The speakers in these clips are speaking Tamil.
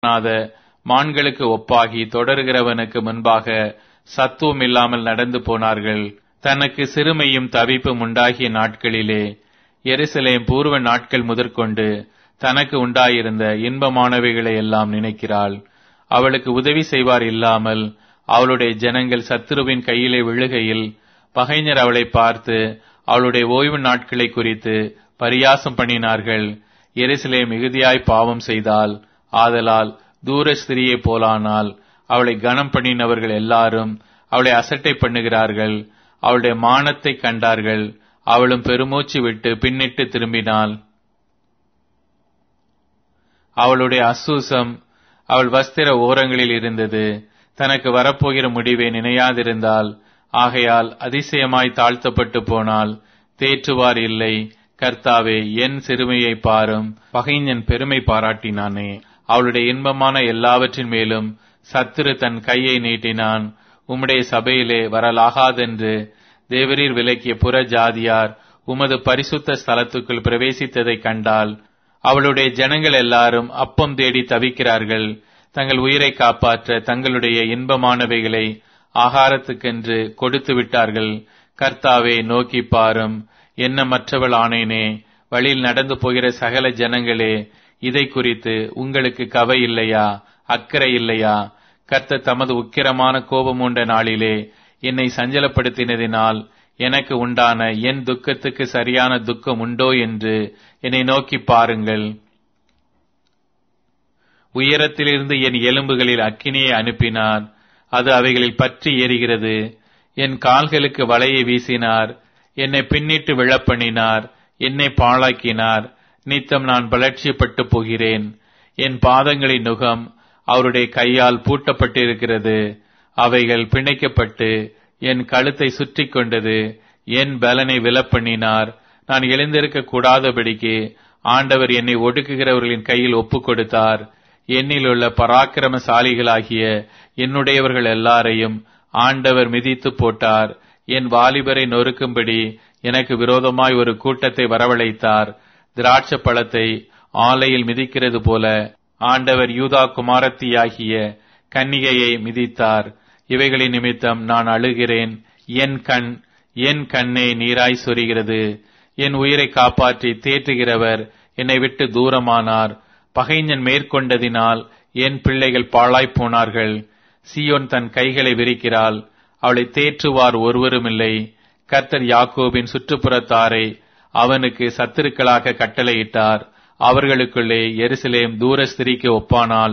காணாத மான்களுக்கு ஒப்பாகி தொடர்கிறவனுக்கு முன்பாக சத்துவம் இல்லாமல் நடந்து போனார்கள் தனக்கு சிறுமையும் தவிப்பும் உண்டாகிய நாட்களிலே எருசலேம் பூர்வ நாட்கள் முதற்கொண்டு தனக்கு உண்டாயிருந்த இன்பமானவைகளை எல்லாம் நினைக்கிறாள் அவளுக்கு உதவி செய்வார் இல்லாமல் அவளுடைய ஜனங்கள் சத்துருவின் கையிலே விழுகையில் பகைஞர் அவளை பார்த்து அவளுடைய ஓய்வு நாட்களை குறித்து பரியாசம் பண்ணினார்கள் எருசலே மிகுதியாய் பாவம் செய்தால் ஆதலால் தூர ஸ்திரியை போலானால் அவளை கனம் பண்ணினவர்கள் எல்லாரும் அவளை அசட்டை பண்ணுகிறார்கள் அவளுடைய மானத்தை கண்டார்கள் அவளும் பெருமூச்சு விட்டு பின்னிட்டு திரும்பினாள் அவளுடைய அசூசம் அவள் வஸ்திர ஓரங்களில் இருந்தது தனக்கு வரப்போகிற முடிவை நினையாதிருந்தால் ஆகையால் அதிசயமாய் தாழ்த்தப்பட்டு போனால் தேற்றுவார் இல்லை கர்த்தாவே என் சிறுமையை பாரும் பகைஞன் பெருமை பாராட்டினானே அவளுடைய இன்பமான எல்லாவற்றின் மேலும் சத்துரு தன் கையை நீட்டினான் உம்முடைய சபையிலே வரலாகாதென்று தேவரீர் விலக்கிய புற ஜாதியார் உமது பரிசுத்த ஸ்தலத்துக்குள் பிரவேசித்ததை கண்டால் அவளுடைய ஜனங்கள் எல்லாரும் அப்பம் தேடி தவிக்கிறார்கள் தங்கள் உயிரை காப்பாற்ற தங்களுடைய இன்பமானவைகளை ஆகாரத்துக்கென்று கொடுத்து விட்டார்கள் கர்த்தாவே நோக்கி பாரும் என்ன மற்றவள் ஆனேனே வழியில் நடந்து போகிற சகல ஜனங்களே இதை குறித்து உங்களுக்கு கவை இல்லையா அக்கறை இல்லையா கர்த்த தமது உக்கிரமான கோபம் உண்ட நாளிலே என்னை சஞ்சலப்படுத்தினதினால் எனக்கு உண்டான என் துக்கத்துக்கு சரியான துக்கம் உண்டோ என்று என்னை நோக்கி பாருங்கள் உயரத்திலிருந்து என் எலும்புகளில் அக்கினியை அனுப்பினார் அது அவைகளில் பற்றி எரிகிறது என் கால்களுக்கு வலையை வீசினார் என்னை பின்னிட்டு விழப்பண்ணினார் என்னை பாழாக்கினார் நித்தம் நான் பலட்சியப்பட்டு போகிறேன் என் பாதங்களின் நுகம் அவருடைய கையால் பூட்டப்பட்டிருக்கிறது அவைகள் பிணைக்கப்பட்டு என் கழுத்தை சுற்றி கொண்டது என் பலனை விலப்பண்ணினார் நான் எழுந்திருக்க கூடாதபடிக்கு ஆண்டவர் என்னை ஒடுக்குகிறவர்களின் கையில் ஒப்புக் கொடுத்தார் என்னிலுள்ள பராக்கிரமசாலிகளாகிய என்னுடையவர்கள் எல்லாரையும் ஆண்டவர் மிதித்து போட்டார் என் வாலிபரை நொறுக்கும்படி எனக்கு விரோதமாய் ஒரு கூட்டத்தை வரவழைத்தார் திராட்ச பழத்தை ஆலையில் மிதிக்கிறது போல ஆண்டவர் யூதா குமாரத்தியாகிய கன்னிகையை மிதித்தார் இவைகளின் நிமித்தம் நான் அழுகிறேன் என் கண் என் கண்ணே நீராய் சொரிகிறது என் உயிரை காப்பாற்றி தேற்றுகிறவர் என்னை விட்டு தூரமானார் பகைஞன் மேற்கொண்டதினால் என் பிள்ளைகள் பாழாய்ப் போனார்கள் சியோன் தன் கைகளை விரிக்கிறாள் அவளை தேற்றுவார் ஒருவருமில்லை கர்த்தர் யாக்கோபின் சுற்றுப்புறத்தாரை அவனுக்கு சத்துருக்களாக கட்டளையிட்டார் அவர்களுக்குள்ளே எருசலேம் தூர ஸ்திரிக்கு ஒப்பானால்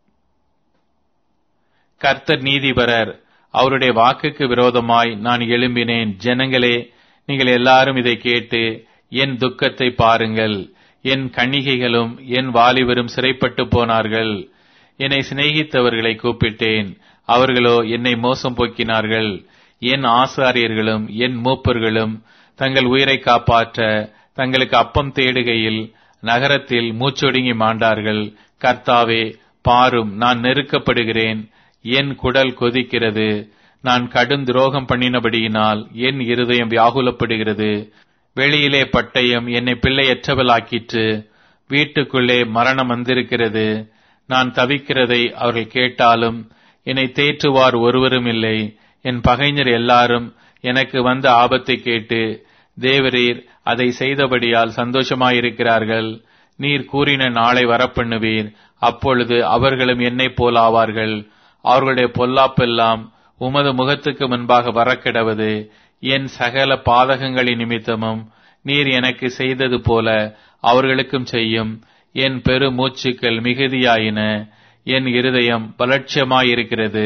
கர்த்தர் நீதிபரர் அவருடைய வாக்குக்கு விரோதமாய் நான் எழும்பினேன் ஜனங்களே நீங்கள் எல்லாரும் இதை கேட்டு என் துக்கத்தை பாருங்கள் என் கன்னிகைகளும் என் வாலிபரும் சிறைப்பட்டு போனார்கள் என்னை சிநேகித்தவர்களை கூப்பிட்டேன் அவர்களோ என்னை மோசம் போக்கினார்கள் என் ஆசாரியர்களும் என் மூப்பர்களும் தங்கள் உயிரை காப்பாற்ற தங்களுக்கு அப்பம் தேடுகையில் நகரத்தில் மூச்சொடுங்கி மாண்டார்கள் கர்த்தாவே பாரும் நான் நெருக்கப்படுகிறேன் என் குடல் கொதிக்கிறது நான் கடும் துரோகம் பண்ணினபடியினால் என் இருதயம் வியாகுலப்படுகிறது வெளியிலே பட்டயம் என்னை பிள்ளையற்றவளாக்கிற்று வீட்டுக்குள்ளே மரணம் வந்திருக்கிறது நான் தவிக்கிறதை அவர்கள் கேட்டாலும் என்னை தேற்றுவார் ஒருவரும் இல்லை என் பகைஞர் எல்லாரும் எனக்கு வந்த ஆபத்தை கேட்டு தேவரீர் அதை செய்தபடியால் சந்தோஷமாயிருக்கிறார்கள் நீர் கூறின நாளை வரப்பண்ணுவீர் அப்பொழுது அவர்களும் என்னைப் போலாவார்கள் அவர்களுடைய பொல்லாப்பெல்லாம் உமது முகத்துக்கு முன்பாக வரக்கிடவது என் சகல பாதகங்களின் நிமித்தமும் நீர் எனக்கு செய்தது போல அவர்களுக்கும் செய்யும் என் பெரு மூச்சுக்கள் மிகுதியாயின என் இருதயம் பலட்சியமாயிருக்கிறது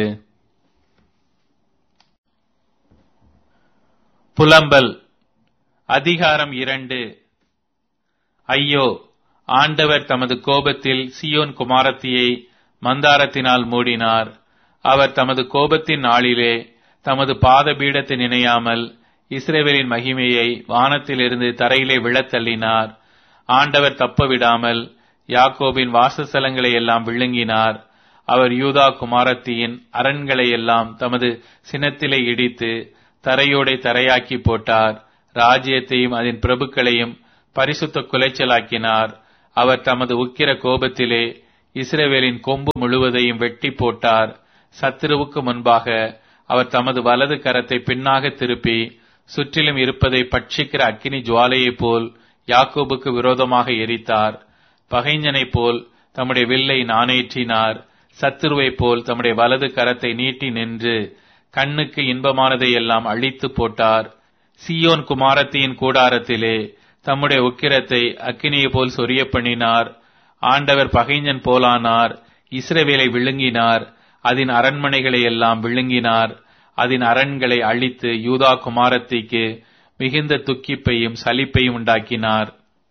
புலம்பல் அதிகாரம் இரண்டு ஐயோ ஆண்டவர் தமது கோபத்தில் சியோன் குமாரத்தியை மந்தாரத்தினால் மூடினார் அவர் தமது கோபத்தின் நாளிலே தமது பாத பீடத்தை நினையாமல் இஸ்ரேவேலின் மகிமையை வானத்திலிருந்து தரையிலே விழத் தள்ளினார் ஆண்டவர் தப்ப விடாமல் யாக்கோபின் வாசஸ்தலங்களை எல்லாம் விழுங்கினார் அவர் யூதா குமாரத்தியின் அரண்களை எல்லாம் தமது சினத்திலே இடித்து தரையோடை தரையாக்கி போட்டார் ராஜ்யத்தையும் அதன் பிரபுக்களையும் பரிசுத்த குலைச்சலாக்கினார் அவர் தமது உக்கிர கோபத்திலே இஸ்ரவேலின் கொம்பு முழுவதையும் வெட்டி போட்டார் சத்துருவுக்கு முன்பாக அவர் தமது வலது கரத்தை பின்னாக திருப்பி சுற்றிலும் இருப்பதை பட்சிக்கிற அக்கினி ஜுவாலையைப் போல் யாக்கோபுக்கு விரோதமாக எரித்தார் பகைஞனைப் போல் தம்முடைய வில்லை நாணேற்றினார் சத்துருவைப் போல் தம்முடைய வலது கரத்தை நீட்டி நின்று கண்ணுக்கு இன்பமானதை எல்லாம் அழித்து போட்டார் சியோன் குமாரத்தியின் கூடாரத்திலே தம்முடைய உக்கிரத்தை அக்கினியை போல் சொரிய பண்ணினார் ஆண்டவர் பகைஞன் போலானார் இஸ்ரவேலை விழுங்கினார் அதன் அரண்மனைகளை எல்லாம் விழுங்கினார் அதன் அரண்களை அழித்து யூதா குமாரத்திக்கு மிகுந்த துக்கிப்பையும் சலிப்பையும் உண்டாக்கினார்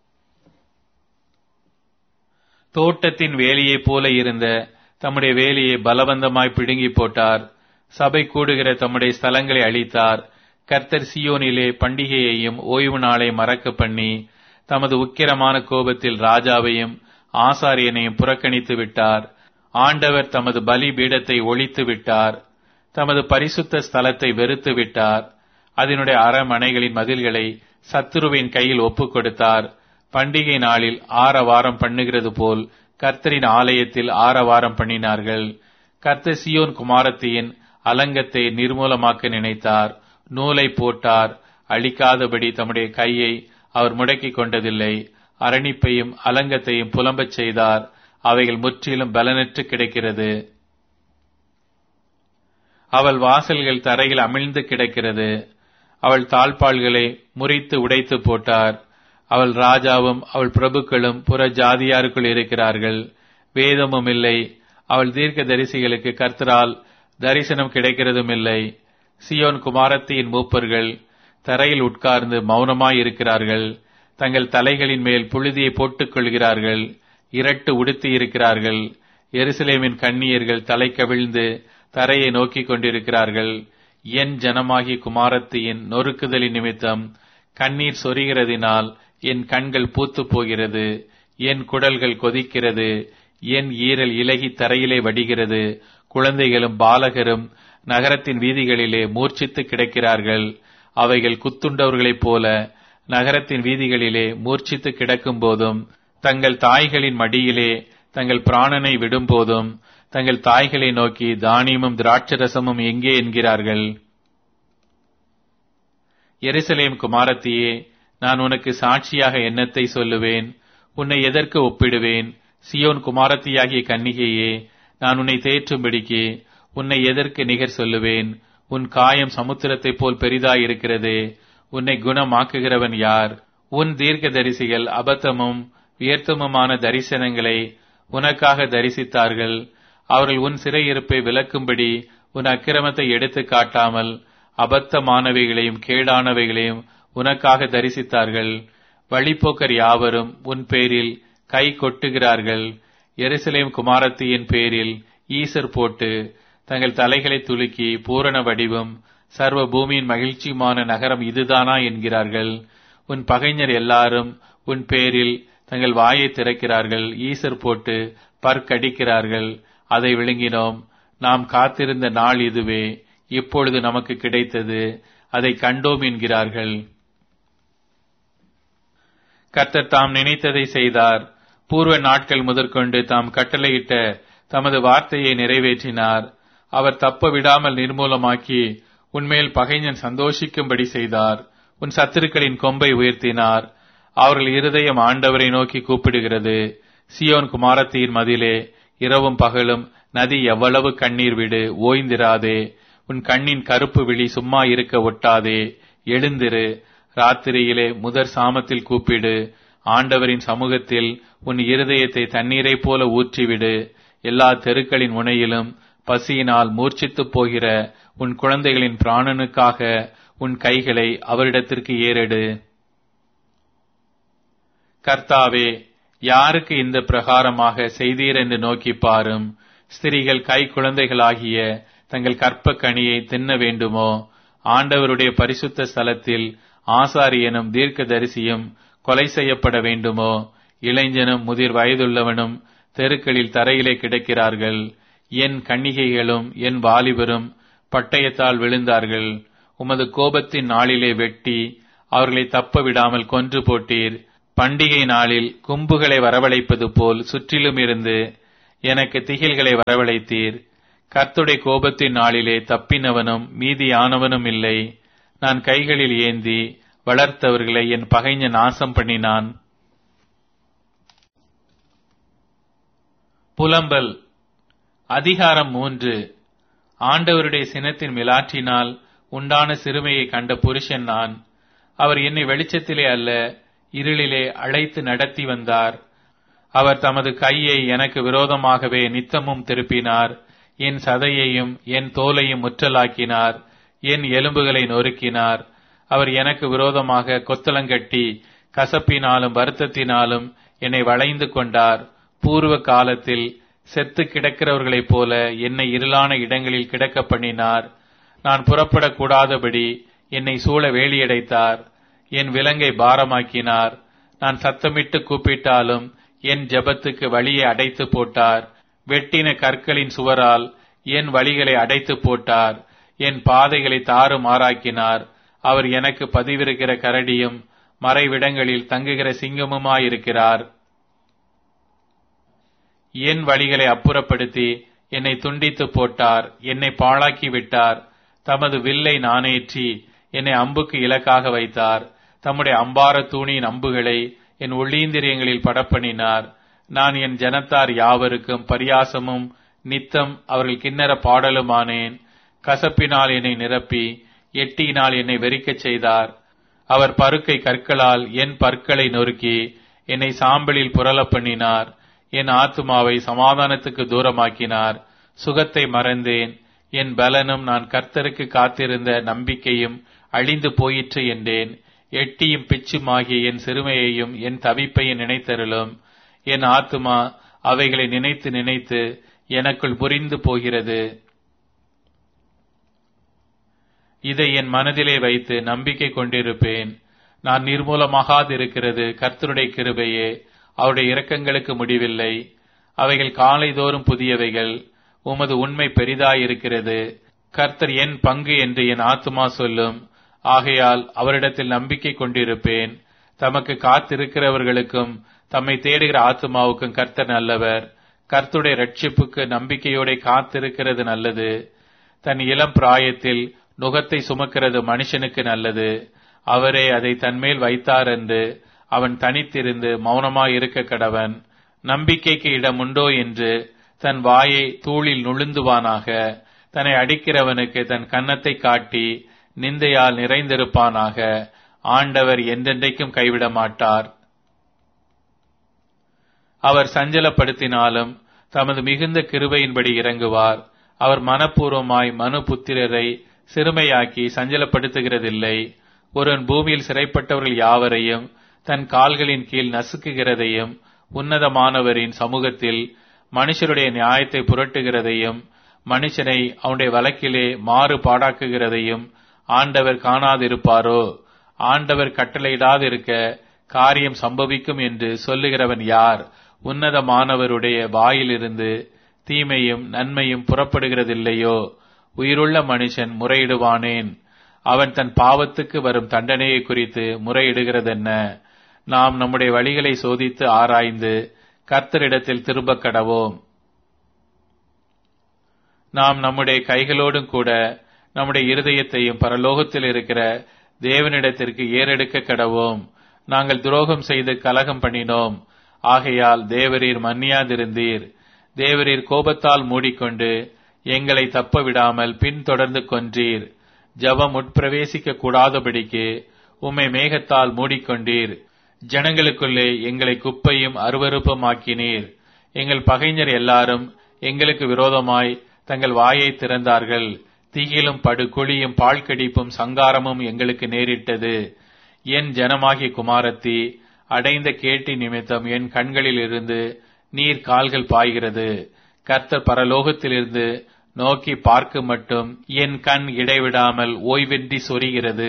தோட்டத்தின் வேலியைப் போல இருந்த தம்முடைய வேலியை பலவந்தமாய் பிடுங்கி போட்டார் சபை கூடுகிற தம்முடைய ஸ்தலங்களை அழித்தார் கர்த்தர் சியோனிலே பண்டிகையையும் ஓய்வு நாளை மறக்க பண்ணி தமது உக்கிரமான கோபத்தில் ராஜாவையும் ஆசாரியனையும் புறக்கணித்து விட்டார் ஆண்டவர் தமது பலி பீடத்தை ஒழித்து விட்டார் தமது பரிசுத்த ஸ்தலத்தை வெறுத்து விட்டார் அதனுடைய அறமனைகளின் மதில்களை சத்துருவின் கையில் ஒப்புக் கொடுத்தார் பண்டிகை நாளில் ஆரவாரம் பண்ணுகிறது போல் கர்த்தரின் ஆலயத்தில் ஆரவாரம் பண்ணினார்கள் கர்த்தர் சியோன் குமாரத்தியின் அலங்கத்தை நிர்மூலமாக்க நினைத்தார் நூலை போட்டார் அழிக்காதபடி தம்முடைய கையை அவர் முடக்கிக் கொண்டதில்லை அரணிப்பையும் அலங்கத்தையும் புலம்பச் செய்தார் அவைகள் முற்றிலும் பலனற்று கிடக்கிறது அவள் வாசல்கள் தரையில் அமிழ்ந்து கிடக்கிறது அவள் தாழ்பாள்களை முறித்து உடைத்து போட்டார் அவள் ராஜாவும் அவள் பிரபுக்களும் புற ஜாதியாருக்குள் இருக்கிறார்கள் வேதமும் இல்லை அவள் தீர்க்க தரிசிகளுக்கு கர்த்தரால் தரிசனம் கிடைக்கிறதும் இல்லை சியோன் குமாரத்தியின் மூப்பர்கள் தரையில் உட்கார்ந்து மௌனமாய் இருக்கிறார்கள் தங்கள் தலைகளின் மேல் புழுதியை போட்டுக் கொள்கிறார்கள் இரட்டு உடுத்தி இருக்கிறார்கள் எருசலேமின் கண்ணியர்கள் தலை கவிழ்ந்து தரையை நோக்கிக் கொண்டிருக்கிறார்கள் என் ஜனமாகி குமாரத்தியின் நொறுக்குதலின் நிமித்தம் கண்ணீர் சொரிகிறதினால் என் கண்கள் பூத்துப் போகிறது என் குடல்கள் கொதிக்கிறது என் ஈரல் இலகி தரையிலே வடிகிறது குழந்தைகளும் பாலகரும் நகரத்தின் வீதிகளிலே மூர்ச்சித்து கிடக்கிறார்கள் அவைகள் குத்துண்டவர்களைப் போல நகரத்தின் வீதிகளிலே மூர்ச்சித்து கிடக்கும் போதும் தங்கள் தாய்களின் மடியிலே தங்கள் பிராணனை விடும்போதும் தங்கள் தாய்களை நோக்கி தானியமும் திராட்சரசமும் எங்கே என்கிறார்கள் எருசலேம் குமாரத்தியே நான் உனக்கு சாட்சியாக எண்ணத்தை சொல்லுவேன் உன்னை எதற்கு ஒப்பிடுவேன் சியோன் குமாரத்தியாகிய கன்னிகையே நான் உன்னை தேற்றும்படிக்கு உன்னை எதற்கு நிகர் சொல்லுவேன் உன் காயம் சமுத்திரத்தைப் போல் பெரிதாயிருக்கிறதே உன்னை குணமாக்குகிறவன் யார் உன் தீர்க்க தரிசிகள் அபத்தமும் வியர்த்தமுமான தரிசனங்களை உனக்காக தரிசித்தார்கள் அவர்கள் உன் சிறையிருப்பை விளக்கும்படி உன் அக்கிரமத்தை எடுத்து காட்டாமல் அபத்தமானவைகளையும் கேடானவைகளையும் உனக்காக தரிசித்தார்கள் வழிப்போக்கர் யாவரும் உன் பேரில் கை கொட்டுகிறார்கள் எருசலேம் குமாரத்தியின் பேரில் ஈசர் போட்டு தங்கள் தலைகளை துலுக்கி பூரண வடிவம் சர்வ பூமியின் மகிழ்ச்சியுமான நகரம் இதுதானா என்கிறார்கள் உன் பகைஞர் எல்லாரும் உன் பேரில் தங்கள் வாயை திறக்கிறார்கள் ஈசர் போட்டு பற்கடிக்கிறார்கள் அதை விழுங்கினோம் நாம் காத்திருந்த நாள் இதுவே இப்பொழுது நமக்கு கிடைத்தது அதை கண்டோம் என்கிறார்கள் கர்த்தர் தாம் நினைத்ததை செய்தார் பூர்வ நாட்கள் முதற்கொண்டு தாம் கட்டளையிட்ட தமது வார்த்தையை நிறைவேற்றினார் அவர் தப்ப விடாமல் நிர்மூலமாக்கி உன்மேல் பகைஞன் சந்தோஷிக்கும்படி செய்தார் உன் சத்துருக்களின் கொம்பை உயர்த்தினார் அவர்கள் இருதயம் ஆண்டவரை நோக்கி கூப்பிடுகிறது சியோன் குமாரத்தியின் மதிலே இரவும் பகலும் நதி எவ்வளவு கண்ணீர் விடு ஓய்ந்திராதே உன் கண்ணின் கருப்பு விழி சும்மா இருக்க ஒட்டாதே எழுந்திரு ராத்திரியிலே முதற் சாமத்தில் கூப்பிடு ஆண்டவரின் சமூகத்தில் உன் இருதயத்தை தண்ணீரைப் போல ஊற்றிவிடு எல்லா தெருக்களின் முனையிலும் பசியினால் மூர்ச்சித்துப் போகிற உன் குழந்தைகளின் பிராணனுக்காக உன் கைகளை அவரிடத்திற்கு ஏறெடு கர்த்தாவே யாருக்கு இந்த பிரகாரமாக செய்தீர் என்று நோக்கி பாரும் ஸ்திரீகள் கை குழந்தைகளாகிய தங்கள் கற்ப கனியை தின்ன வேண்டுமோ ஆண்டவருடைய பரிசுத்த ஸ்தலத்தில் ஆசாரியனும் தீர்க்கதரிசியும் கொலை செய்யப்பட வேண்டுமோ இளைஞனும் முதிர் வயதுள்ளவனும் தெருக்களில் தரையிலே கிடக்கிறார்கள் என் கன்னிகைகளும் என் வாலிபரும் பட்டயத்தால் விழுந்தார்கள் உமது கோபத்தின் நாளிலே வெட்டி அவர்களை தப்ப விடாமல் கொன்று போட்டீர் பண்டிகை நாளில் கும்புகளை வரவழைப்பது போல் சுற்றிலும் இருந்து எனக்கு திகில்களை வரவழைத்தீர் கர்த்துடைய கோபத்தின் நாளிலே தப்பினவனும் மீதியானவனும் இல்லை நான் கைகளில் ஏந்தி வளர்த்தவர்களை என் பகைஞ நாசம் பண்ணினான் புலம்பல் அதிகாரம் மூன்று ஆண்டவருடைய சினத்தின் மிலாற்றினால் உண்டான சிறுமையை கண்ட புருஷன் நான் அவர் என்னை வெளிச்சத்திலே அல்ல இருளிலே அழைத்து நடத்தி வந்தார் அவர் தமது கையை எனக்கு விரோதமாகவே நித்தமும் திருப்பினார் என் சதையையும் என் தோலையும் முற்றலாக்கினார் என் எலும்புகளை நொறுக்கினார் அவர் எனக்கு விரோதமாக கொத்தளங்கட்டி கசப்பினாலும் வருத்தத்தினாலும் என்னை வளைந்து கொண்டார் பூர்வ காலத்தில் செத்து கிடக்கிறவர்களைப் போல என்னை இருளான இடங்களில் கிடக்க பண்ணினார் நான் புறப்படக்கூடாதபடி என்னை சூழ வேலியடைத்தார் என் விலங்கை பாரமாக்கினார் நான் சத்தமிட்டு கூப்பிட்டாலும் என் ஜெபத்துக்கு வழியை அடைத்து போட்டார் வெட்டின கற்களின் சுவரால் என் வழிகளை அடைத்து போட்டார் என் பாதைகளை தாறுமாறாக்கினார் அவர் எனக்கு பதிவிருக்கிற கரடியும் மறைவிடங்களில் தங்குகிற சிங்கமுமாயிருக்கிறார் என் வழிகளை அப்புறப்படுத்தி என்னை துண்டித்து போட்டார் என்னை பாழாக்கி விட்டார் தமது வில்லை நானேற்றி என்னை அம்புக்கு இலக்காக வைத்தார் தம்முடைய அம்பார தூணியின் அம்புகளை என் உள்ளீந்திரியங்களில் படப்பண்ணினார் நான் என் ஜனத்தார் யாவருக்கும் பரியாசமும் நித்தம் அவர்கள் கிண்ணற பாடலுமானேன் கசப்பினால் என்னை நிரப்பி எட்டியினால் என்னை வெறிக்கச் செய்தார் அவர் பருக்கை கற்களால் என் பற்களை நொறுக்கி என்னை சாம்பலில் புரள பண்ணினார் என் ஆத்துமாவை சமாதானத்துக்கு தூரமாக்கினார் சுகத்தை மறந்தேன் என் பலனும் நான் கர்த்தருக்கு காத்திருந்த நம்பிக்கையும் அழிந்து போயிற்று என்றேன் எட்டியும் பிச்சுமாகிய என் சிறுமையையும் என் தவிப்பையும் நினைத்தருளும் என் ஆத்துமா அவைகளை நினைத்து நினைத்து எனக்குள் புரிந்து போகிறது இதை என் மனதிலே வைத்து நம்பிக்கை கொண்டிருப்பேன் நான் நிர்மூலமாகாதிருக்கிறது கர்த்தருடைய கிருபையே அவருடைய இரக்கங்களுக்கு முடிவில்லை அவைகள் காலைதோறும் புதியவைகள் உமது உண்மை பெரிதாயிருக்கிறது கர்த்தர் என் பங்கு என்று என் ஆத்துமா சொல்லும் ஆகையால் அவரிடத்தில் நம்பிக்கை கொண்டிருப்பேன் தமக்கு காத்திருக்கிறவர்களுக்கும் தம்மை தேடுகிற ஆத்துமாவுக்கும் கர்த்தர் நல்லவர் கர்த்துடைய ரட்சிப்புக்கு நம்பிக்கையோட காத்திருக்கிறது நல்லது தன் இளம் பிராயத்தில் நுகத்தை சுமக்கிறது மனுஷனுக்கு நல்லது அவரே அதை தன்மேல் வைத்தார் என்று அவன் தனித்திருந்து மௌனமாயிருக்க கடவன் நம்பிக்கைக்கு இடம் உண்டோ என்று தன் வாயை தூளில் நுழுந்துவானாக தன்னை அடிக்கிறவனுக்கு தன் கன்னத்தை காட்டி நிந்தையால் நிறைந்திருப்பானாக ஆண்டவர் என்றென்றைக்கும் கைவிட மாட்டார் அவர் சஞ்சலப்படுத்தினாலும் தமது மிகுந்த கிருபையின்படி இறங்குவார் அவர் மனப்பூர்வமாய் மனு புத்திரரை சிறுமையாக்கி சஞ்சலப்படுத்துகிறதில்லை ஒருவன் பூமியில் சிறைப்பட்டவர்கள் யாவரையும் தன் கால்களின் கீழ் நசுக்குகிறதையும் உன்னதமானவரின் சமூகத்தில் மனுஷருடைய நியாயத்தை புரட்டுகிறதையும் மனுஷனை அவனுடைய வழக்கிலே மாறு பாடாக்குகிறதையும் ஆண்டவர் காணாதிருப்பாரோ ஆண்டவர் கட்டளையிடாதிருக்க காரியம் சம்பவிக்கும் என்று சொல்லுகிறவன் யார் உன்னதமானவருடைய வாயிலிருந்து தீமையும் நன்மையும் புறப்படுகிறதில்லையோ உயிருள்ள மனுஷன் முறையிடுவானேன் அவன் தன் பாவத்துக்கு வரும் தண்டனையை குறித்து முறையிடுகிறதென்ன நாம் நம்முடைய வழிகளை சோதித்து ஆராய்ந்து கர்த்தரிடத்தில் திரும்ப கடவோம் நாம் நம்முடைய கைகளோடும் கூட நம்முடைய இருதயத்தையும் பரலோகத்தில் இருக்கிற தேவனிடத்திற்கு ஏறெடுக்க கடவோம் நாங்கள் துரோகம் செய்து கலகம் பண்ணினோம் ஆகையால் தேவரீர் மன்னியாதிருந்தீர் தேவரீர் கோபத்தால் மூடிக்கொண்டு எங்களை தப்ப விடாமல் பின்தொடர்ந்து கொன்றீர் ஜபம் உட்பிரவேசிக்க கூடாதபடிக்கு உம்மை மேகத்தால் மூடிக்கொண்டீர் ஜனங்களுக்குள்ளே எங்களை குப்பையும் அருவருப்பமாக்கினீர் எங்கள் பகைஞர் எல்லாரும் எங்களுக்கு விரோதமாய் தங்கள் வாயை திறந்தார்கள் தீயிலும் படுகுழியும் பாழ்கடிப்பும் சங்காரமும் எங்களுக்கு நேரிட்டது என் ஜனமாகிய குமாரத்தி அடைந்த கேட்டி நிமித்தம் என் கண்களில் இருந்து நீர் கால்கள் பாய்கிறது கர்த்தர் பரலோகத்திலிருந்து நோக்கி பார்க்க மட்டும் என் கண் இடைவிடாமல் ஓய்வின்றி சொரிகிறது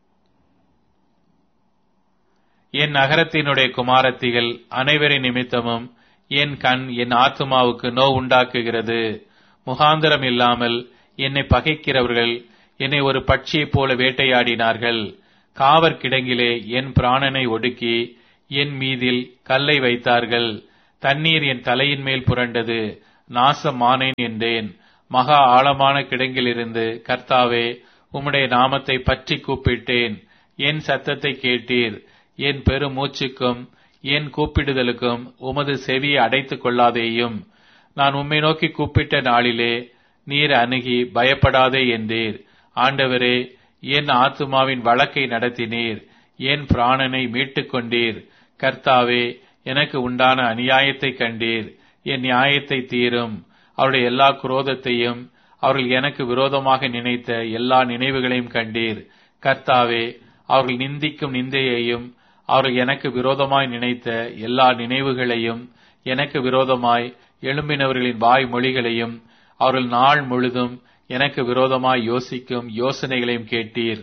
என் நகரத்தினுடைய குமாரத்திகள் அனைவரின் நிமித்தமும் என் கண் என் ஆத்மாவுக்கு நோ உண்டாக்குகிறது முகாந்திரம் இல்லாமல் என்னை பகைக்கிறவர்கள் என்னை ஒரு பட்சியைப் போல வேட்டையாடினார்கள் காவற் கிடங்கிலே என் பிராணனை ஒடுக்கி என் மீதில் கல்லை வைத்தார்கள் தண்ணீர் என் தலையின் மேல் புரண்டது நாசமானேன் என்றேன் மகா ஆழமான கிடங்கிலிருந்து கர்த்தாவே உம்முடைய நாமத்தை பற்றி கூப்பிட்டேன் என் சத்தத்தை கேட்டீர் என் பெருமூச்சுக்கும் என் கூப்பிடுதலுக்கும் உமது செவியை அடைத்துக் கொள்ளாதேயும் நான் உம்மை நோக்கி கூப்பிட்ட நாளிலே நீர் அணுகி பயப்படாதே என்றீர் ஆண்டவரே என் ஆத்துமாவின் வழக்கை நடத்தினீர் என் பிராணனை மீட்டுக் கொண்டீர் கர்த்தாவே எனக்கு உண்டான அநியாயத்தை கண்டீர் என் நியாயத்தை தீரும் அவருடைய எல்லா குரோதத்தையும் அவர்கள் எனக்கு விரோதமாக நினைத்த எல்லா நினைவுகளையும் கண்டீர் கர்த்தாவே அவர்கள் நிந்திக்கும் நிந்தையையும் அவர்கள் எனக்கு விரோதமாய் நினைத்த எல்லா நினைவுகளையும் எனக்கு விரோதமாய் எழும்பினவர்களின் வாய் மொழிகளையும் அவர்கள் நாள் முழுதும் எனக்கு விரோதமாய் யோசிக்கும் யோசனைகளையும் கேட்டீர்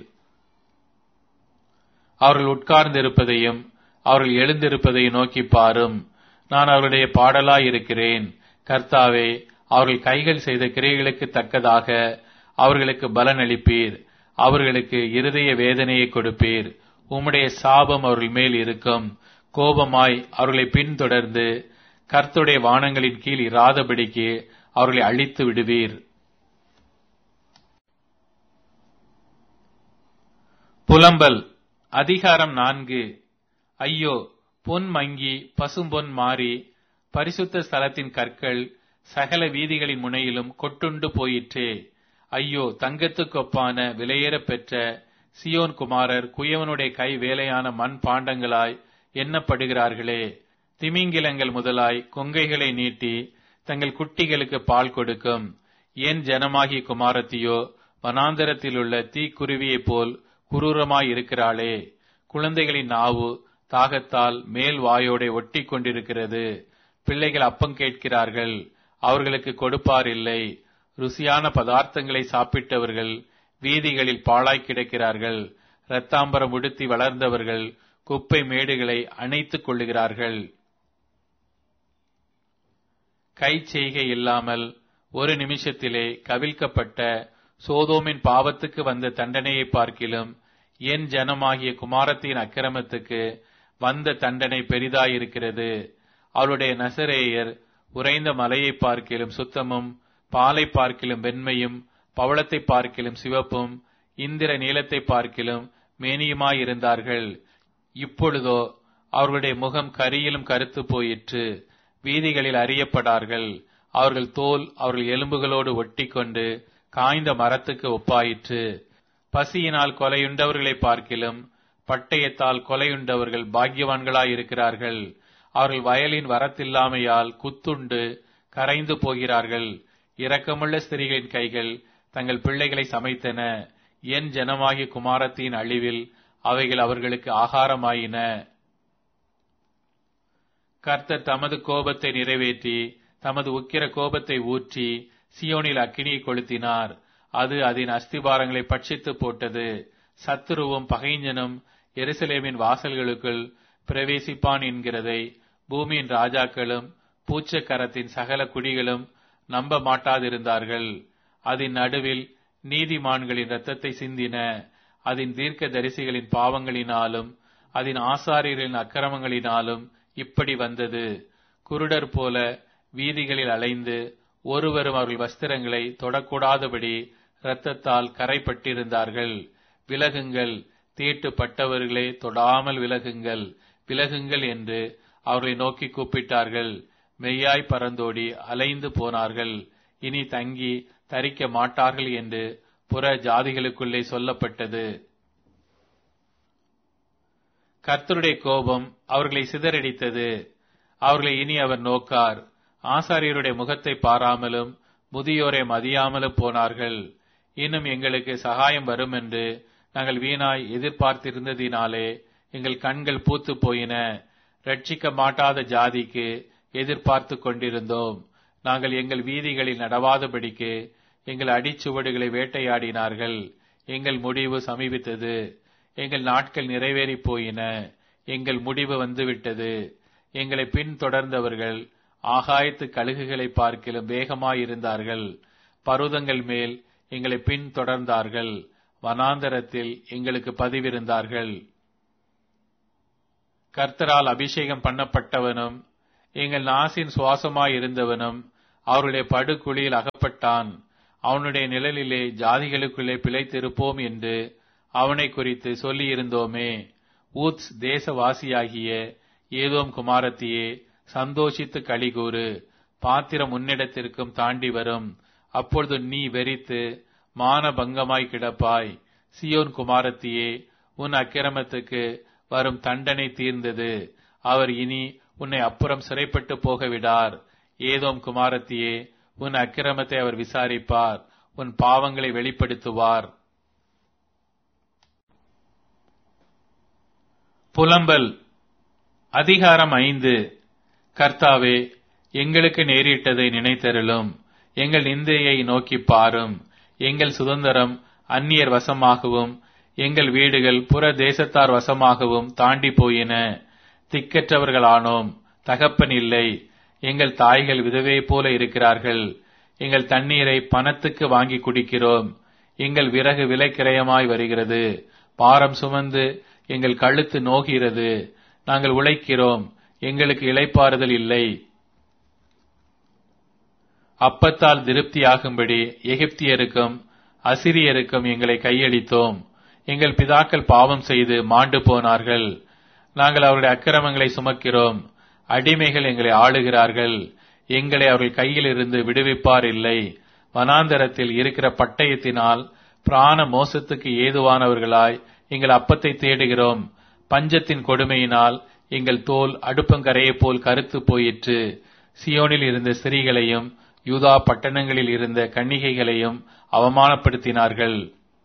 அவர்கள் உட்கார்ந்திருப்பதையும் அவர்கள் எழுந்திருப்பதையும் நோக்கி பாரும் நான் அவருடைய பாடலாய் இருக்கிறேன் கர்த்தாவே அவர்கள் கைகள் செய்த கிரைகளுக்கு தக்கதாக அவர்களுக்கு பலன் அளிப்பீர் அவர்களுக்கு இருதய வேதனையை கொடுப்பீர் உம்முடைய சாபம் அவர்கள் மேல் இருக்கும் கோபமாய் அவர்களை பின்தொடர்ந்து கர்த்துடைய வானங்களின் கீழ் இராதபடிக்கு அவர்களை அழித்து விடுவீர் புலம்பல் அதிகாரம் நான்கு ஐயோ பொன் மங்கி பசும்பொன் மாறி பரிசுத்த ஸ்தலத்தின் கற்கள் சகல வீதிகளின் முனையிலும் கொட்டுண்டு போயிற்றே ஐயோ தங்கத்துக்கொப்பான விலையேறப் பெற்ற சியோன் குமாரர் குயவனுடைய கை வேலையான மண் பாண்டங்களாய் எண்ணப்படுகிறார்களே திமிங்கிலங்கள் முதலாய் கொங்கைகளை நீட்டி தங்கள் குட்டிகளுக்கு பால் கொடுக்கும் என் ஜனமாகிய குமாரத்தியோ வனாந்தரத்திலுள்ள தீக்குருவியைப் போல் குரூரமாய் இருக்கிறாளே குழந்தைகளின் நாவு தாகத்தால் மேல் வாயோட ஒட்டி கொண்டிருக்கிறது பிள்ளைகள் அப்பம் கேட்கிறார்கள் அவர்களுக்கு கொடுப்பார் இல்லை ருசியான பதார்த்தங்களை சாப்பிட்டவர்கள் வீதிகளில் பாழாய் கிடக்கிறார்கள் இரத்தாம்பரம் உடுத்தி வளர்ந்தவர்கள் குப்பை மேடுகளை அணைத்துக் கொள்ளுகிறார்கள் கை செய்கை இல்லாமல் ஒரு நிமிஷத்திலே கவிழ்க்கப்பட்ட சோதோமின் பாவத்துக்கு வந்த தண்டனையை பார்க்கிலும் என் ஜனமாகிய குமாரத்தின் அக்கிரமத்துக்கு வந்த தண்டனை பெரிதாயிருக்கிறது அவளுடைய நசரேயர் உறைந்த மலையை பார்க்கிலும் சுத்தமும் பாலை பார்க்கிலும் வெண்மையும் பவளத்தை பார்க்கிலும் சிவப்பும் இந்திர நீலத்தை பார்க்கிலும் மேனியுமாயிருந்தார்கள் இப்பொழுதோ அவர்களுடைய முகம் கரியிலும் கருத்து போயிற்று வீதிகளில் அறியப்படார்கள் அவர்கள் தோல் அவர்கள் எலும்புகளோடு ஒட்டிக்கொண்டு காய்ந்த மரத்துக்கு ஒப்பாயிற்று பசியினால் கொலையுண்டவர்களை பார்க்கிலும் பட்டயத்தால் கொலையுண்டவர்கள் பாக்கியவான்களாயிருக்கிறார்கள் அவர்கள் வயலின் வரத்தில்லாமையால் குத்துண்டு கரைந்து போகிறார்கள் இரக்கமுள்ள ஸ்திரீகளின் கைகள் தங்கள் பிள்ளைகளை சமைத்தன என் ஜனமாகிய குமாரத்தின் அழிவில் அவைகள் அவர்களுக்கு ஆகாரமாயின கர்த்தர் தமது கோபத்தை நிறைவேற்றி தமது உக்கிர கோபத்தை ஊற்றி சியோனில் அக்கினியை கொளுத்தினார் அது அதன் அஸ்திபாரங்களை பட்சித்து போட்டது சத்துருவும் பகைஞனும் எருசலேமின் வாசல்களுக்குள் பிரவேசிப்பான் என்கிறதை பூமியின் ராஜாக்களும் பூச்சக்கரத்தின் சகல குடிகளும் நம்ப மாட்டாதிருந்தார்கள் அதன் நடுவில் நீதிமான்களின் இரத்தத்தை சிந்தின அதன் தீர்க்க தரிசிகளின் பாவங்களினாலும் அதன் ஆசாரியர்களின் அக்கிரமங்களினாலும் இப்படி வந்தது குருடர் போல வீதிகளில் அலைந்து ஒருவரும் அவர்கள் வஸ்திரங்களை தொடக்கூடாதபடி இரத்தத்தால் கரைப்பட்டிருந்தார்கள் விலகுங்கள் தீட்டுப்பட்டவர்களே தொடாமல் விலகுங்கள் விலகுங்கள் என்று அவர்களை நோக்கி கூப்பிட்டார்கள் மெய்யாய் பறந்தோடி அலைந்து போனார்கள் இனி தங்கி தரிக்க மாட்டார்கள் என்று புற ஜாதிகளுக்குள்ளே சொல்லப்பட்டது கர்த்தருடைய கோபம் அவர்களை சிதறடித்தது அவர்களை இனி அவர் நோக்கார் ஆசாரியருடைய முகத்தை பாராமலும் முதியோரை மதியாமலும் போனார்கள் இன்னும் எங்களுக்கு சகாயம் வரும் என்று நாங்கள் வீணாய் எதிர்பார்த்திருந்ததினாலே எங்கள் கண்கள் பூத்து போயின ரட்சிக்க மாட்டாத ஜாதிக்கு எதிர்பார்த்து கொண்டிருந்தோம் நாங்கள் எங்கள் வீதிகளில் நடவாதபடிக்கு எங்கள் அடிச்சுவடுகளை வேட்டையாடினார்கள் எங்கள் முடிவு சமீபித்தது எங்கள் நாட்கள் நிறைவேறி போயின எங்கள் முடிவு வந்துவிட்டது எங்களை பின் தொடர்ந்தவர்கள் ஆகாயத்து கழுகுகளை பார்க்கிலும் வேகமாயிருந்தார்கள் பருவதங்கள் மேல் எங்களை பின் தொடர்ந்தார்கள் வனாந்தரத்தில் எங்களுக்கு பதிவிருந்தார்கள் கர்த்தரால் அபிஷேகம் பண்ணப்பட்டவனும் எங்கள் நாசின் சுவாசமாயிருந்தவனும் அவருடைய படுகுழியில் அகப்பட்டான் அவனுடைய நிழலிலே ஜாதிகளுக்குள்ளே பிழைத்திருப்போம் என்று அவனை குறித்து சொல்லியிருந்தோமே ஊத்ஸ் தேசவாசியாகிய ஏதோம் குமாரத்தியே சந்தோஷித்து கலிகூறு பாத்திரம் உன்னிடத்திற்கும் தாண்டி வரும் அப்பொழுது நீ வெறித்து மானபங்கமாய் கிடப்பாய் சியோன் குமாரத்தியே உன் அக்கிரமத்துக்கு வரும் தண்டனை தீர்ந்தது அவர் இனி உன்னை அப்புறம் சிறைப்பட்டு போகவிடார் ஏதோம் குமாரத்தியே உன் அக்கிரமத்தை அவர் விசாரிப்பார் உன் பாவங்களை வெளிப்படுத்துவார் புலம்பல் அதிகாரம் ஐந்து கர்த்தாவே எங்களுக்கு நேரிட்டதை நினைத்தருளும் எங்கள் நிந்தையை நோக்கி பாரும் எங்கள் சுதந்திரம் அந்நியர் வசமாகவும் எங்கள் வீடுகள் புற தேசத்தார் வசமாகவும் தாண்டி போயின திக்கற்றவர்களானோம் தகப்பன் இல்லை எங்கள் தாய்கள் விதவே போல இருக்கிறார்கள் எங்கள் தண்ணீரை பணத்துக்கு வாங்கி குடிக்கிறோம் எங்கள் விறகு விலைக்கிரயமாய் வருகிறது பாரம் சுமந்து எங்கள் கழுத்து நோகிறது நாங்கள் உழைக்கிறோம் எங்களுக்கு இளைப்பாறுதல் இல்லை அப்பத்தால் திருப்தியாகும்படி எகிப்தியருக்கும் அசிரியருக்கும் எங்களை கையளித்தோம் எங்கள் பிதாக்கள் பாவம் செய்து மாண்டு போனார்கள் நாங்கள் அவருடைய அக்கிரமங்களை சுமக்கிறோம் அடிமைகள் எங்களை ஆளுகிறார்கள் எங்களை அவர்கள் கையில் இருந்து விடுவிப்பார் இல்லை வனாந்தரத்தில் இருக்கிற பட்டயத்தினால் பிராண மோசத்துக்கு ஏதுவானவர்களாய் எங்கள் அப்பத்தை தேடுகிறோம் பஞ்சத்தின் கொடுமையினால் எங்கள் தோல் அடுப்பங்கரையைப் போல் கருத்து போயிற்று சியோனில் இருந்த ஸ்திரீகளையும் யூதா பட்டணங்களில் இருந்த கன்னிகைகளையும் அவமானப்படுத்தினார்கள்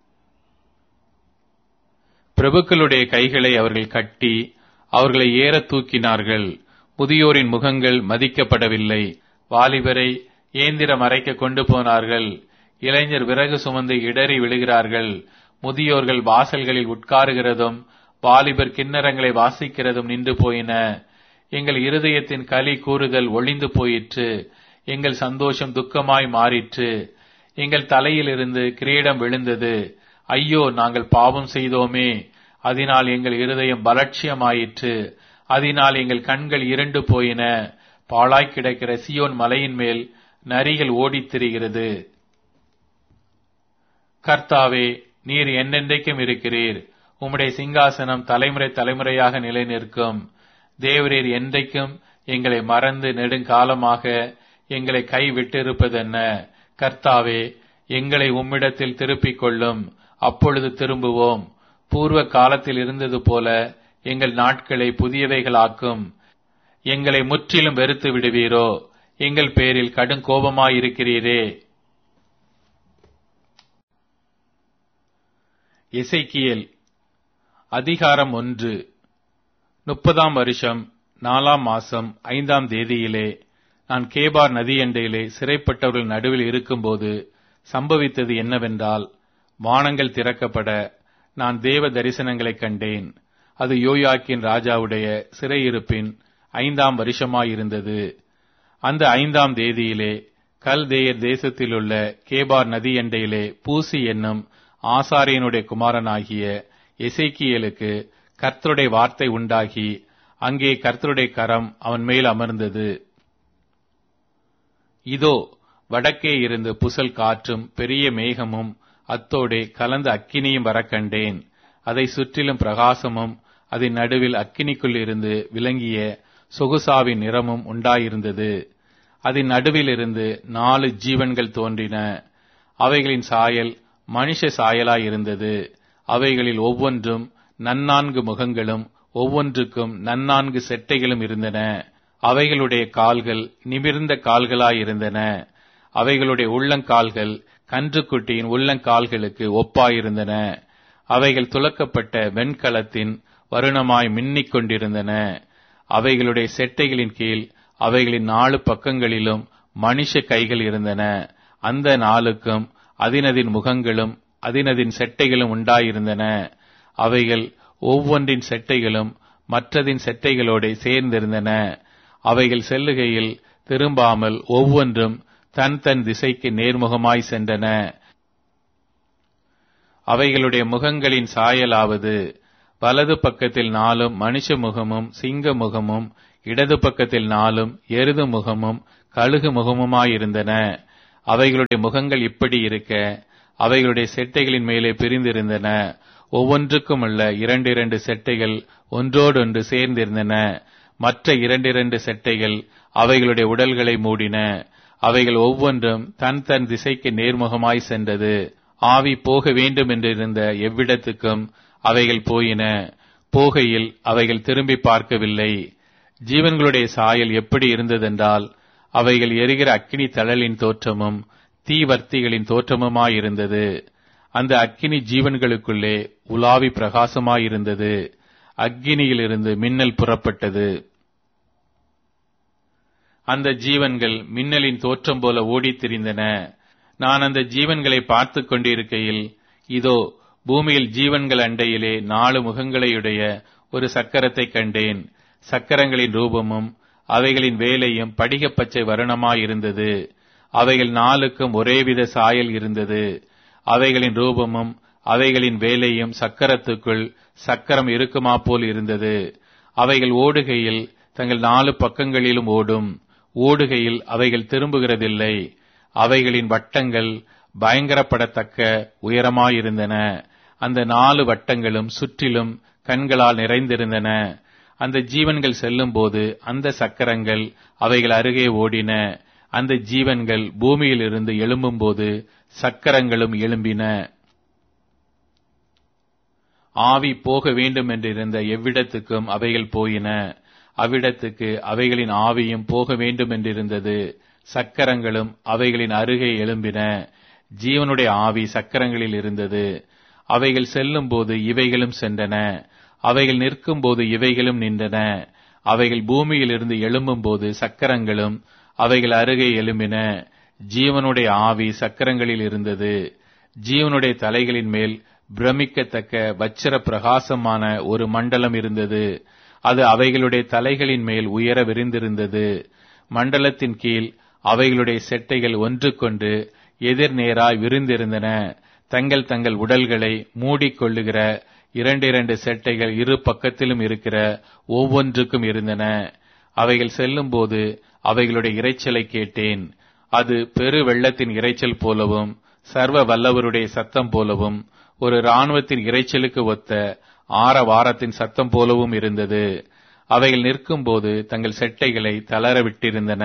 பிரபுக்களுடைய கைகளை அவர்கள் கட்டி அவர்களை ஏற தூக்கினார்கள் முதியோரின் முகங்கள் மதிக்கப்படவில்லை வாலிபரை ஏந்திரம் அரைக்க கொண்டு போனார்கள் இளைஞர் விறகு சுமந்து இடறி விழுகிறார்கள் முதியோர்கள் வாசல்களில் உட்காருகிறதும் வாலிபர் கிண்ணறங்களை வாசிக்கிறதும் நின்று போயின எங்கள் இருதயத்தின் களி கூறுதல் ஒளிந்து போயிற்று எங்கள் சந்தோஷம் துக்கமாய் மாறிற்று எங்கள் தலையிலிருந்து கிரீடம் விழுந்தது ஐயோ நாங்கள் பாவம் செய்தோமே அதனால் எங்கள் இருதயம் பலட்சியமாயிற்று அதனால் எங்கள் கண்கள் இருண்டு போயின பாழாய் கிடக்கிற சியோன் மலையின் மேல் நரிகள் ஓடித் திரிகிறது கர்த்தாவே நீர் என்னென்றைக்கும் இருக்கிறீர் உம்முடைய சிங்காசனம் தலைமுறை தலைமுறையாக நிலை நிற்கும் தேவரீர் என்றைக்கும் எங்களை மறந்து நெடுங்காலமாக எங்களை கைவிட்டிருப்பதென்ன கர்த்தாவே எங்களை உம்மிடத்தில் திருப்பிக் கொள்ளும் அப்பொழுது திரும்புவோம் பூர்வ காலத்தில் இருந்தது போல எங்கள் நாட்களை புதியவைகளாக்கும் எங்களை முற்றிலும் வெறுத்து விடுவீரோ எங்கள் பேரில் கடும் கோபமாயிருக்கிறீரே எசைக்கியல் அதிகாரம் ஒன்று முப்பதாம் வருஷம் நாலாம் மாசம் ஐந்தாம் தேதியிலே நான் கேபார் நதியண்டையிலே சிறைப்பட்டவர்கள் நடுவில் இருக்கும்போது சம்பவித்தது என்னவென்றால் வானங்கள் திறக்கப்பட நான் தேவ தரிசனங்களைக் கண்டேன் அது யோயாக்கின் ராஜாவுடைய சிறையிருப்பின் ஐந்தாம் வருஷமாயிருந்தது அந்த ஐந்தாம் தேதியிலே கல்தேயர் தேசத்திலுள்ள கேபார் நதியண்டையிலே பூசி என்னும் ஆசாரியனுடைய குமாரனாகிய எசேக்கியலுக்கு கர்த்தருடைய வார்த்தை உண்டாகி அங்கே கர்த்தருடைய கரம் அவன் மேல் அமர்ந்தது இதோ வடக்கே இருந்து புசல் காற்றும் பெரிய மேகமும் அத்தோடே கலந்த அக்கினியும் வரக் கண்டேன் அதை சுற்றிலும் பிரகாசமும் அதன் நடுவில் அக்கினிக்குள் இருந்து விளங்கிய சொகுசாவின் நிறமும் உண்டாயிருந்தது அதன் நடுவில் இருந்து நாலு ஜீவன்கள் தோன்றின அவைகளின் சாயல் மனுஷ சாயலாயிருந்தது அவைகளில் ஒவ்வொன்றும் நன்னான்கு முகங்களும் ஒவ்வொன்றுக்கும் நன்னான்கு செட்டைகளும் இருந்தன அவைகளுடைய கால்கள் நிமிர்ந்த கால்களாயிருந்தன அவைகளுடைய உள்ளங்கால்கள் கன்றுக்குட்டியின் உள்ளங்கால்களுக்கு ஒப்பாயிருந்தன அவைகள் துலக்கப்பட்ட வெண்கலத்தின் வருணமாய் மின்னிக் கொண்டிருந்தன அவைகளுடைய செட்டைகளின் கீழ் அவைகளின் நாலு பக்கங்களிலும் மனுஷ கைகள் இருந்தன அந்த நாளுக்கும் அதினதின் முகங்களும் அதினதின் செட்டைகளும் உண்டாயிருந்தன அவைகள் ஒவ்வொன்றின் செட்டைகளும் மற்றதின் செட்டைகளோட சேர்ந்திருந்தன அவைகள் செல்லுகையில் திரும்பாமல் ஒவ்வொன்றும் தன் தன் திசைக்கு நேர்முகமாய் சென்றன அவைகளுடைய முகங்களின் சாயலாவது வலது பக்கத்தில் நாலும் மனுஷ முகமும் சிங்க முகமும் இடது பக்கத்தில் நாலும் எருது முகமும் கழுகு முகமுமாயிருந்தன அவைகளுடைய முகங்கள் இப்படி இருக்க அவைகளுடைய செட்டைகளின் மேலே பிரிந்திருந்தன ஒவ்வொன்றுக்கும் உள்ள இரண்டு இரண்டு செட்டைகள் ஒன்றோடொன்று சேர்ந்திருந்தன மற்ற இரண்டிரண்டு செட்டைகள் அவைகளுடைய உடல்களை மூடின அவைகள் ஒவ்வொன்றும் தன் தன் திசைக்கு நேர்முகமாய் சென்றது ஆவி போக வேண்டும் என்றிருந்த எவ்விடத்துக்கும் அவைகள் போயின போகையில் அவைகள் திரும்பி பார்க்கவில்லை ஜீவன்களுடைய சாயல் எப்படி இருந்ததென்றால் அவைகள் எரிகிற அக்கினி தழலின் தோற்றமும் தீவர்த்திகளின் தோற்றமுமாயிருந்தது அந்த அக்கினி ஜீவன்களுக்குள்ளே உலாவி பிரகாசமாயிருந்தது அக்கினியிலிருந்து மின்னல் புறப்பட்டது அந்த ஜீவன்கள் மின்னலின் தோற்றம் போல ஓடித் திரிந்தன நான் அந்த ஜீவன்களை பார்த்து கொண்டிருக்கையில் இதோ பூமியில் ஜீவன்கள் அண்டையிலே நாலு முகங்களையுடைய ஒரு சக்கரத்தை கண்டேன் சக்கரங்களின் ரூபமும் அவைகளின் வேலையும் படிகப்பச்சை வருணமாயிருந்தது அவைகள் நாளுக்கும் ஒரேவித சாயல் இருந்தது அவைகளின் ரூபமும் அவைகளின் வேலையும் சக்கரத்துக்குள் சக்கரம் இருக்குமா போல் இருந்தது அவைகள் ஓடுகையில் தங்கள் நாலு பக்கங்களிலும் ஓடும் ஓடுகையில் அவைகள் திரும்புகிறதில்லை அவைகளின் வட்டங்கள் பயங்கரப்படத்தக்க உயரமாயிருந்தன அந்த நாலு வட்டங்களும் சுற்றிலும் கண்களால் நிறைந்திருந்தன அந்த ஜீவன்கள் செல்லும்போது அந்த சக்கரங்கள் அவைகள் அருகே ஓடின அந்த ஜீவன்கள் பூமியில் இருந்து எழும்பும்போது சக்கரங்களும் எழும்பின ஆவி போக வேண்டும் என்றிருந்த எவ்விடத்துக்கும் அவைகள் போயின அவ்விடத்துக்கு அவைகளின் ஆவியும் போக வேண்டும் என்றிருந்தது சக்கரங்களும் அவைகளின் அருகே எழும்பின ஜீவனுடைய ஆவி சக்கரங்களில் இருந்தது அவைகள் செல்லும் போது இவைகளும் சென்றன அவைகள் நிற்கும் போது இவைகளும் நின்றன அவைகள் பூமியில் இருந்து எழும்பும் போது சக்கரங்களும் அவைகள் அருகே எழும்பின ஜீவனுடைய ஆவி சக்கரங்களில் இருந்தது ஜீவனுடைய தலைகளின் மேல் பிரமிக்கத்தக்க வச்சிர பிரகாசமான ஒரு மண்டலம் இருந்தது அது அவைகளுடைய தலைகளின் மேல் உயர விரிந்திருந்தது மண்டலத்தின் கீழ் அவைகளுடைய செட்டைகள் ஒன்றுக்கொண்டு எதிர்நேராய் விரிந்திருந்தன தங்கள் தங்கள் உடல்களை மூடிக்கொள்ளுகிற இரண்டு இரண்டு செட்டைகள் இரு பக்கத்திலும் இருக்கிற ஒவ்வொன்றுக்கும் இருந்தன அவைகள் செல்லும்போது அவைகளுடைய இரைச்சலை கேட்டேன் அது பெரு வெள்ளத்தின் இரைச்சல் போலவும் சர்வ வல்லவருடைய சத்தம் போலவும் ஒரு இராணுவத்தின் இரைச்சலுக்கு ஒத்த ஆற வாரத்தின் சத்தம் போலவும் இருந்தது அவைகள் நிற்கும்போது தங்கள் செட்டைகளை தளர விட்டிருந்தன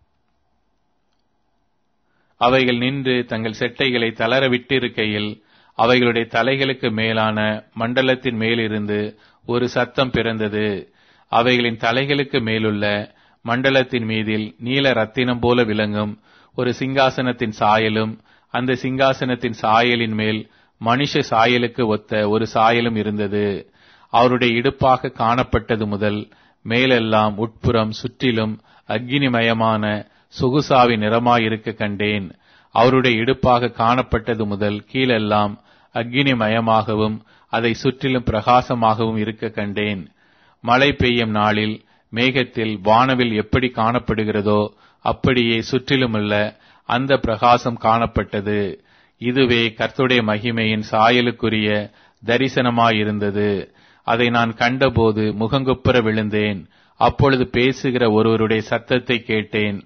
அவைகள் நின்று தங்கள் செட்டைகளை தளர விட்டிருக்கையில் அவைகளுடைய தலைகளுக்கு மேலான மண்டலத்தின் மேலிருந்து ஒரு சத்தம் பிறந்தது அவைகளின் தலைகளுக்கு மேலுள்ள மண்டலத்தின் மீதில் நீல ரத்தினம் போல விளங்கும் ஒரு சிங்காசனத்தின் சாயலும் அந்த சிங்காசனத்தின் சாயலின் மேல் மனுஷ சாயலுக்கு ஒத்த ஒரு சாயலும் இருந்தது அவருடைய இடுப்பாக காணப்பட்டது முதல் மேலெல்லாம் உட்புறம் சுற்றிலும் அக்னிமயமான சொகுசாவி நிறமாயிருக்க கண்டேன் அவருடைய இடுப்பாக காணப்பட்டது முதல் கீழெல்லாம் அக்னிமயமாகவும் அதை சுற்றிலும் பிரகாசமாகவும் இருக்க கண்டேன் மழை பெய்யும் நாளில் மேகத்தில் வானவில் எப்படி காணப்படுகிறதோ அப்படியே சுற்றிலுமுள்ள அந்த பிரகாசம் காணப்பட்டது இதுவே கர்த்துடைய மகிமையின் சாயலுக்குரிய தரிசனமாயிருந்தது அதை நான் கண்டபோது முகங்குப்புற விழுந்தேன் அப்பொழுது பேசுகிற ஒருவருடைய சத்தத்தை கேட்டேன்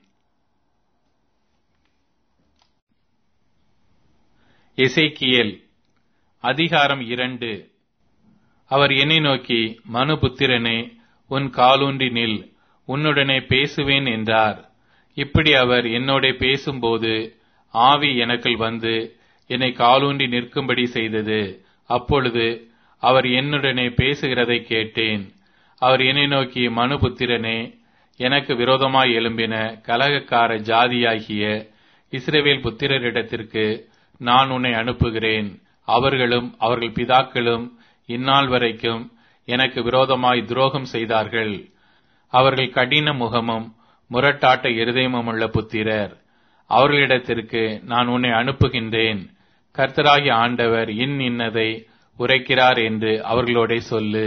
எசேக்கியேல் அதிகாரம் இரண்டு அவர் என்னை நோக்கி மனுபுத்திரனே உன் காலூன்றி நில் உன்னுடனே பேசுவேன் என்றார் இப்படி அவர் என்னோட பேசும்போது ஆவி எனக்குள் வந்து என்னை காலூன்றி நிற்கும்படி செய்தது அப்பொழுது அவர் என்னுடனே பேசுகிறதை கேட்டேன் அவர் என்னை நோக்கி மனுபுத்திரனே எனக்கு விரோதமாய் எழும்பின கலகக்கார ஜாதியாகிய இஸ்ரவேல் புத்திரரிடத்திற்கு நான் உன்னை அனுப்புகிறேன் அவர்களும் அவர்கள் பிதாக்களும் இந்நாள் வரைக்கும் எனக்கு விரோதமாய் துரோகம் செய்தார்கள் அவர்கள் கடின முகமும் முரட்டாட்ட இருதயமும் உள்ள புத்திரர் அவர்களிடத்திற்கு நான் உன்னை அனுப்புகின்றேன் கர்த்தராகி ஆண்டவர் இன் இன்னதை உரைக்கிறார் என்று அவர்களோட சொல்லு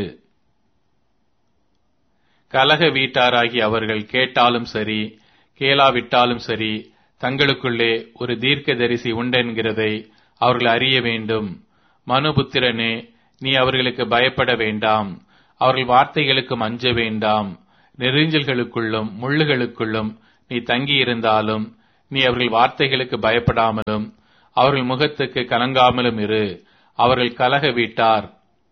கலக வீட்டாராகி அவர்கள் கேட்டாலும் சரி கேளாவிட்டாலும் சரி தங்களுக்குள்ளே ஒரு தீர்க்கதரிசி உண்டென்கிறதை அவர்கள் அறிய வேண்டும் மனுபுத்திரனே நீ அவர்களுக்கு பயப்பட வேண்டாம் அவர்கள் வார்த்தைகளுக்கு அஞ்ச வேண்டாம் நெறிஞ்சல்களுக்குள்ளும் முள்ளுகளுக்குள்ளும் நீ தங்கியிருந்தாலும் நீ அவர்கள் வார்த்தைகளுக்கு பயப்படாமலும் அவர்கள் முகத்துக்கு கலங்காமலும் இரு அவர்கள் கலக வீட்டார்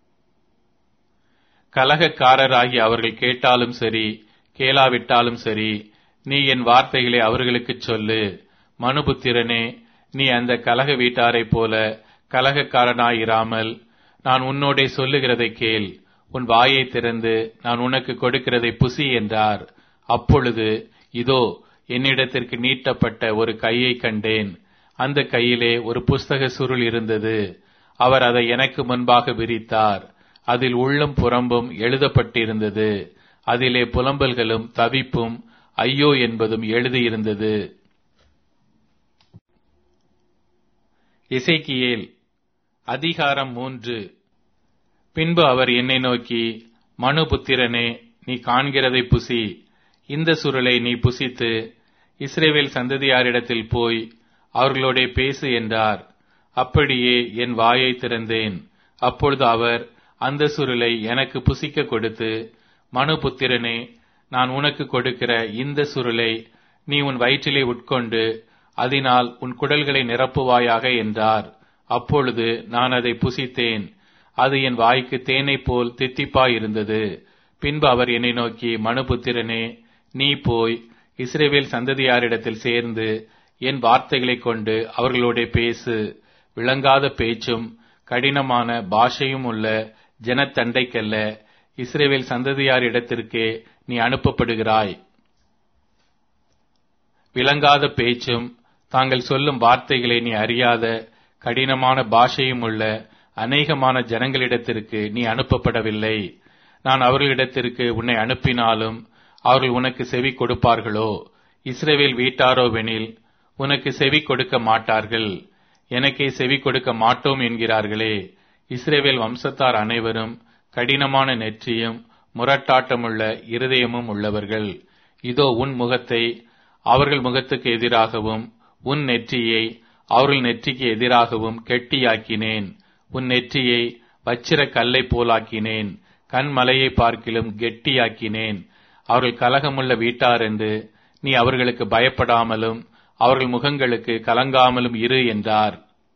கலகக்காரராகி அவர்கள் கேட்டாலும் சரி கேளாவிட்டாலும் சரி நீ என் வார்த்தைகளை அவர்களுக்குச் சொல்லு மனுபுத்திரனே நீ அந்த கலக வீட்டாரைப் போல கலகக்காரனாயிராமல் நான் உன்னோடே சொல்லுகிறதை கேள் உன் வாயை திறந்து நான் உனக்கு கொடுக்கிறதை புசி என்றார் அப்பொழுது இதோ என்னிடத்திற்கு நீட்டப்பட்ட ஒரு கையை கண்டேன் அந்த கையிலே ஒரு புஸ்தக சுருள் இருந்தது அவர் அதை எனக்கு முன்பாக விரித்தார் அதில் உள்ளும் புறம்பும் எழுதப்பட்டிருந்தது அதிலே புலம்பல்களும் தவிப்பும் ஐயோ என்பதும் எழுதியிருந்தது இசைக்கியேல் அதிகாரம் மூன்று பின்பு அவர் என்னை நோக்கி மனுபுத்திரனே நீ காண்கிறதை புசி இந்த சுருளை நீ புசித்து இஸ்ரேவேல் சந்ததியாரிடத்தில் போய் அவர்களோடே பேசு என்றார் அப்படியே என் வாயை திறந்தேன் அப்பொழுது அவர் அந்த சுருளை எனக்கு புசிக்க கொடுத்து மனுபுத்திரனே நான் உனக்கு கொடுக்கிற இந்த சுருளை நீ உன் வயிற்றிலே உட்கொண்டு அதனால் உன் குடல்களை நிரப்புவாயாக என்றார் அப்பொழுது நான் அதை புசித்தேன் அது என் வாய்க்கு தேனை போல் தித்திப்பாயிருந்தது பின்பு அவர் என்னை நோக்கி மனுபுத்திரனே நீ போய் இஸ்ரேவேல் சந்ததியாரிடத்தில் சேர்ந்து என் வார்த்தைகளைக் கொண்டு அவர்களோட பேசு விளங்காத பேச்சும் கடினமான பாஷையும் உள்ள ஜனத்தண்டைக்கல்ல இஸ்ரேவேல் சந்ததியார் இடத்திற்கே நீ அனுப்பப்படுகிறாய் விளங்காத பேச்சும் தாங்கள் சொல்லும் வார்த்தைகளை நீ அறியாத கடினமான பாஷையும் உள்ள அநேகமான ஜனங்களிடத்திற்கு நீ அனுப்பப்படவில்லை நான் அவர்களிடத்திற்கு உன்னை அனுப்பினாலும் அவர்கள் உனக்கு செவி கொடுப்பார்களோ இஸ்ரேவேல் வீட்டாரோவெனில் உனக்கு செவி கொடுக்க மாட்டார்கள் எனக்கே செவி கொடுக்க மாட்டோம் என்கிறார்களே இஸ்ரேவேல் வம்சத்தார் அனைவரும் கடினமான நெற்றியும் முரட்டாட்டமுள்ள இருதயமும் உள்ளவர்கள் இதோ உன் முகத்தை அவர்கள் முகத்துக்கு எதிராகவும் உன் நெற்றியை அவர்கள் நெற்றிக்கு எதிராகவும் கெட்டியாக்கினேன் உன் நெற்றியை வச்சிர கல்லை போலாக்கினேன் கண்மலையை பார்க்கிலும் கெட்டியாக்கினேன் அவர்கள் கலகமுள்ள வீட்டார் என்று நீ அவர்களுக்கு பயப்படாமலும் அவர்கள் முகங்களுக்கு கலங்காமலும் இரு என்றார்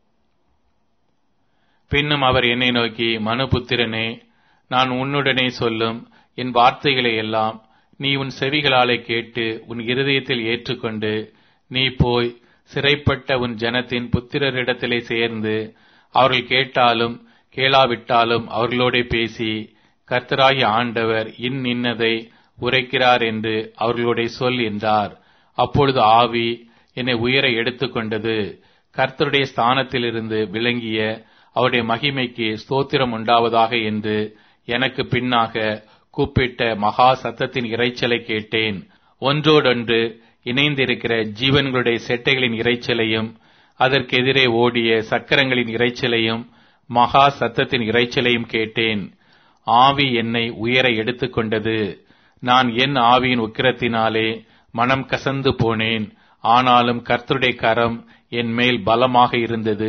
பின்னும் அவர் என்னை நோக்கி மனுபுத்திரனே நான் உன்னுடனே சொல்லும் என் வார்த்தைகளை எல்லாம் நீ உன் செவிகளாலே கேட்டு உன் இருதயத்தில் ஏற்றுக்கொண்டு நீ போய் சிறைப்பட்ட உன் ஜனத்தின் புத்திரரிடத்திலே சேர்ந்து அவர்கள் கேட்டாலும் கேளாவிட்டாலும் அவர்களோட பேசி கர்த்தராகி ஆண்டவர் இன் இன்னதை உரைக்கிறார் என்று அவர்களோட சொல் என்றார் அப்பொழுது ஆவி என்னை உயர எடுத்துக்கொண்டது கர்த்தருடைய ஸ்தானத்திலிருந்து விளங்கிய அவருடைய மகிமைக்கு ஸ்தோத்திரம் உண்டாவதாக என்று எனக்கு பின்னாக கூப்பிட்ட மகா சத்தத்தின் இறைச்சலை கேட்டேன் ஒன்றோடொன்று இணைந்திருக்கிற ஜீவன்களுடைய செட்டைகளின் இறைச்சலையும் அதற்கெதிரே ஓடிய சக்கரங்களின் இறைச்சலையும் மகா சத்தத்தின் இறைச்சலையும் கேட்டேன் ஆவி என்னை உயர எடுத்துக்கொண்டது நான் என் ஆவியின் உக்கிரத்தினாலே மனம் கசந்து போனேன் ஆனாலும் கர்த்தருடைய கரம் என் மேல் பலமாக இருந்தது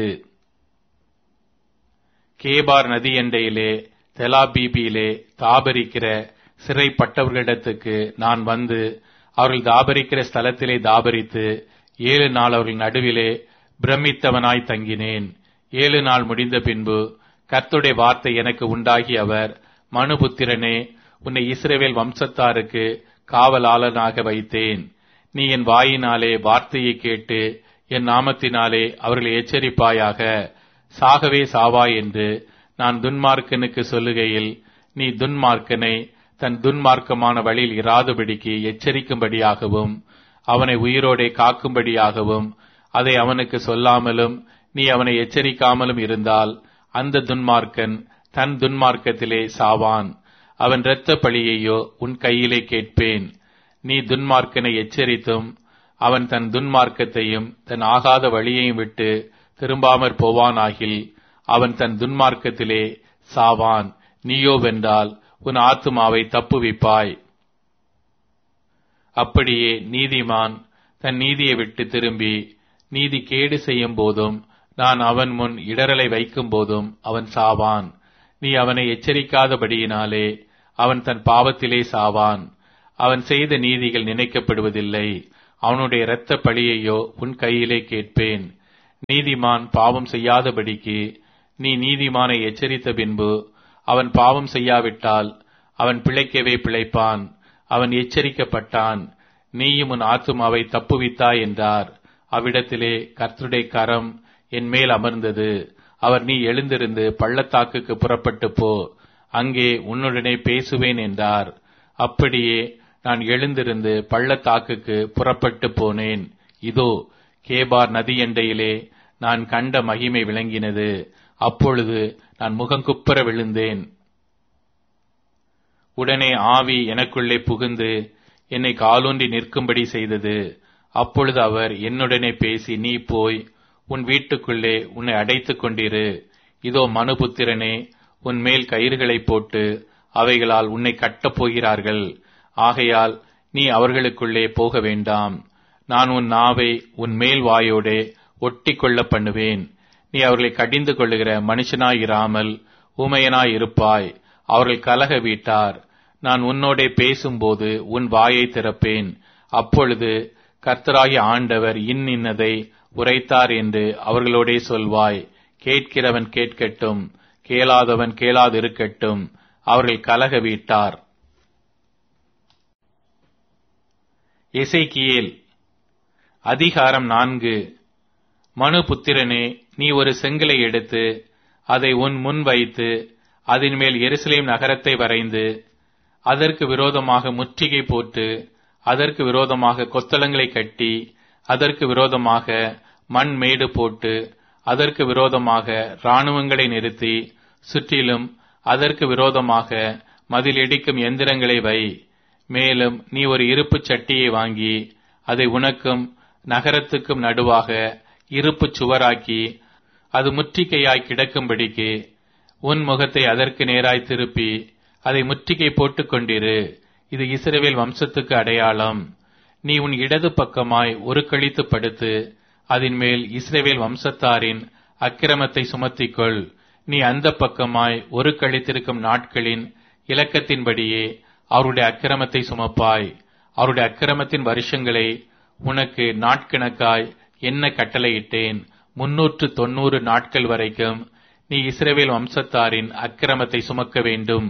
கேபார் நதி எண்டையிலே தெலாபீபியிலே தாபரிக்கிற சிறைப்பட்டவர்களிடத்துக்கு நான் வந்து அவர்கள் தாபரிக்கிற ஸ்தலத்திலே தாபரித்து ஏழு நாள் அவர்கள் நடுவிலே பிரமித்தவனாய் தங்கினேன் ஏழு நாள் முடிந்த பின்பு கர்த்துடைய வார்த்தை எனக்கு உண்டாகி அவர் மனுபுத்திரனே உன்னை இஸ்ரேவேல் வம்சத்தாருக்கு காவலாளனாக வைத்தேன் நீ என் வாயினாலே வார்த்தையை கேட்டு என் நாமத்தினாலே அவர்களை எச்சரிப்பாயாக சாகவே சாவாய் என்று நான் துன்மார்க்கனுக்கு சொல்லுகையில் நீ துன்மார்க்கனை தன் துன்மார்க்கமான வழியில் இராதபடிக்கு எச்சரிக்கும்படியாகவும் அவனை உயிரோடே காக்கும்படியாகவும் அதை அவனுக்கு சொல்லாமலும் நீ அவனை எச்சரிக்காமலும் இருந்தால் அந்த துன்மார்க்கன் தன் துன்மார்க்கத்திலே சாவான் அவன் இரத்த பழியையோ உன் கையிலே கேட்பேன் நீ துன்மார்க்கனை எச்சரித்தும் அவன் தன் துன்மார்க்கத்தையும் தன் ஆகாத வழியையும் விட்டு திரும்பாமற் போவானாகில் அவன் தன் துன்மார்க்கத்திலே சாவான் நீயோ வென்றால் உன் ஆத்துமாவை தப்புவிப்பாய் அப்படியே நீதிமான் தன் நீதியை விட்டு திரும்பி நீதி கேடு செய்யும் போதும் நான் அவன் முன் இடரலை வைக்கும் போதும் அவன் சாவான் நீ அவனை எச்சரிக்காதபடியினாலே அவன் தன் பாவத்திலே சாவான் அவன் செய்த நீதிகள் நினைக்கப்படுவதில்லை அவனுடைய இரத்த பழியையோ உன் கையிலே கேட்பேன் நீதிமான் பாவம் செய்யாதபடிக்கு நீ நீதிமானை எச்சரித்த பின்பு அவன் பாவம் செய்யாவிட்டால் அவன் பிழைக்கவே பிழைப்பான் அவன் எச்சரிக்கப்பட்டான் நீயும் உன் ஆத்துமாவை தப்புவித்தாய் என்றார் அவ்விடத்திலே கர்த்தருடைய கரம் என் மேல் அமர்ந்தது அவர் நீ எழுந்திருந்து பள்ளத்தாக்குக்கு புறப்பட்டு போ அங்கே உன்னுடனே பேசுவேன் என்றார் அப்படியே நான் எழுந்திருந்து பள்ளத்தாக்குக்கு புறப்பட்டு போனேன் இதோ கேபார் நதியண்டையிலே நான் கண்ட மகிமை விளங்கினது அப்பொழுது நான் முகங்குப்புற விழுந்தேன் உடனே ஆவி எனக்குள்ளே புகுந்து என்னை காலூன்றி நிற்கும்படி செய்தது அப்பொழுது அவர் என்னுடனே பேசி நீ போய் உன் வீட்டுக்குள்ளே உன்னை அடைத்துக் கொண்டிரு இதோ மனுபுத்திரனே உன் மேல் கயிறுகளை போட்டு அவைகளால் உன்னை கட்டப் போகிறார்கள் ஆகையால் நீ அவர்களுக்குள்ளே போக வேண்டாம் நான் உன் நாவை உன் மேல் வாயோடே ஒட்டி கொள்ள பண்ணுவேன் நீ அவர்களை கடிந்து கொள்ளுகிற மனுஷனாயிராமல் ஊமையனாயிருப்பாய் அவர்கள் கலக வீட்டார் நான் உன்னோடே பேசும்போது உன் வாயை திறப்பேன் அப்பொழுது கர்த்தராகிய ஆண்டவர் இன்னின்னதை உரைத்தார் என்று அவர்களோடே சொல்வாய் கேட்கிறவன் கேட்கட்டும் கேளாதவன் கேளாதிருக்கட்டும் அவர்கள் கலக வீட்டார் எசைக்கியேல் அதிகாரம் நான்கு மனு புத்திரனே நீ ஒரு செங்கலை எடுத்து அதை உன் முன் வைத்து அதன் மேல் எருசலேம் நகரத்தை வரைந்து அதற்கு விரோதமாக முற்றுகை போட்டு அதற்கு விரோதமாக கொத்தளங்களை கட்டி அதற்கு விரோதமாக மண் மேடு போட்டு அதற்கு விரோதமாக இராணுவங்களை நிறுத்தி சுற்றிலும் அதற்கு விரோதமாக மதில் இடிக்கும் எந்திரங்களை வை மேலும் நீ ஒரு இருப்புச் சட்டியை வாங்கி அதை உனக்கும் நகரத்துக்கும் நடுவாக இருப்புச் சுவராக்கி அது முற்றிகையாய் கிடக்கும்படிக்கு உன் முகத்தை அதற்கு நேராய் திருப்பி அதை முற்றுகை போட்டுக் கொண்டிரு இது இஸ்ரவேல் வம்சத்துக்கு அடையாளம் நீ உன் இடது பக்கமாய் ஒரு கழித்து படுத்து அதன் மேல் இஸ்ரவேல் வம்சத்தாரின் அக்கிரமத்தை சுமத்திக்கொள் நீ அந்த பக்கமாய் ஒரு கழித்திருக்கும் நாட்களின் இலக்கத்தின்படியே அவருடைய அக்கிரமத்தை சுமப்பாய் அவருடைய அக்கிரமத்தின் வருஷங்களை உனக்கு நாட்கணக்காய் என்ன கட்டளையிட்டேன் முன்னூற்று தொன்னூறு நாட்கள் வரைக்கும் நீ இஸ்ரவேல் வம்சத்தாரின் அக்கிரமத்தை சுமக்க வேண்டும்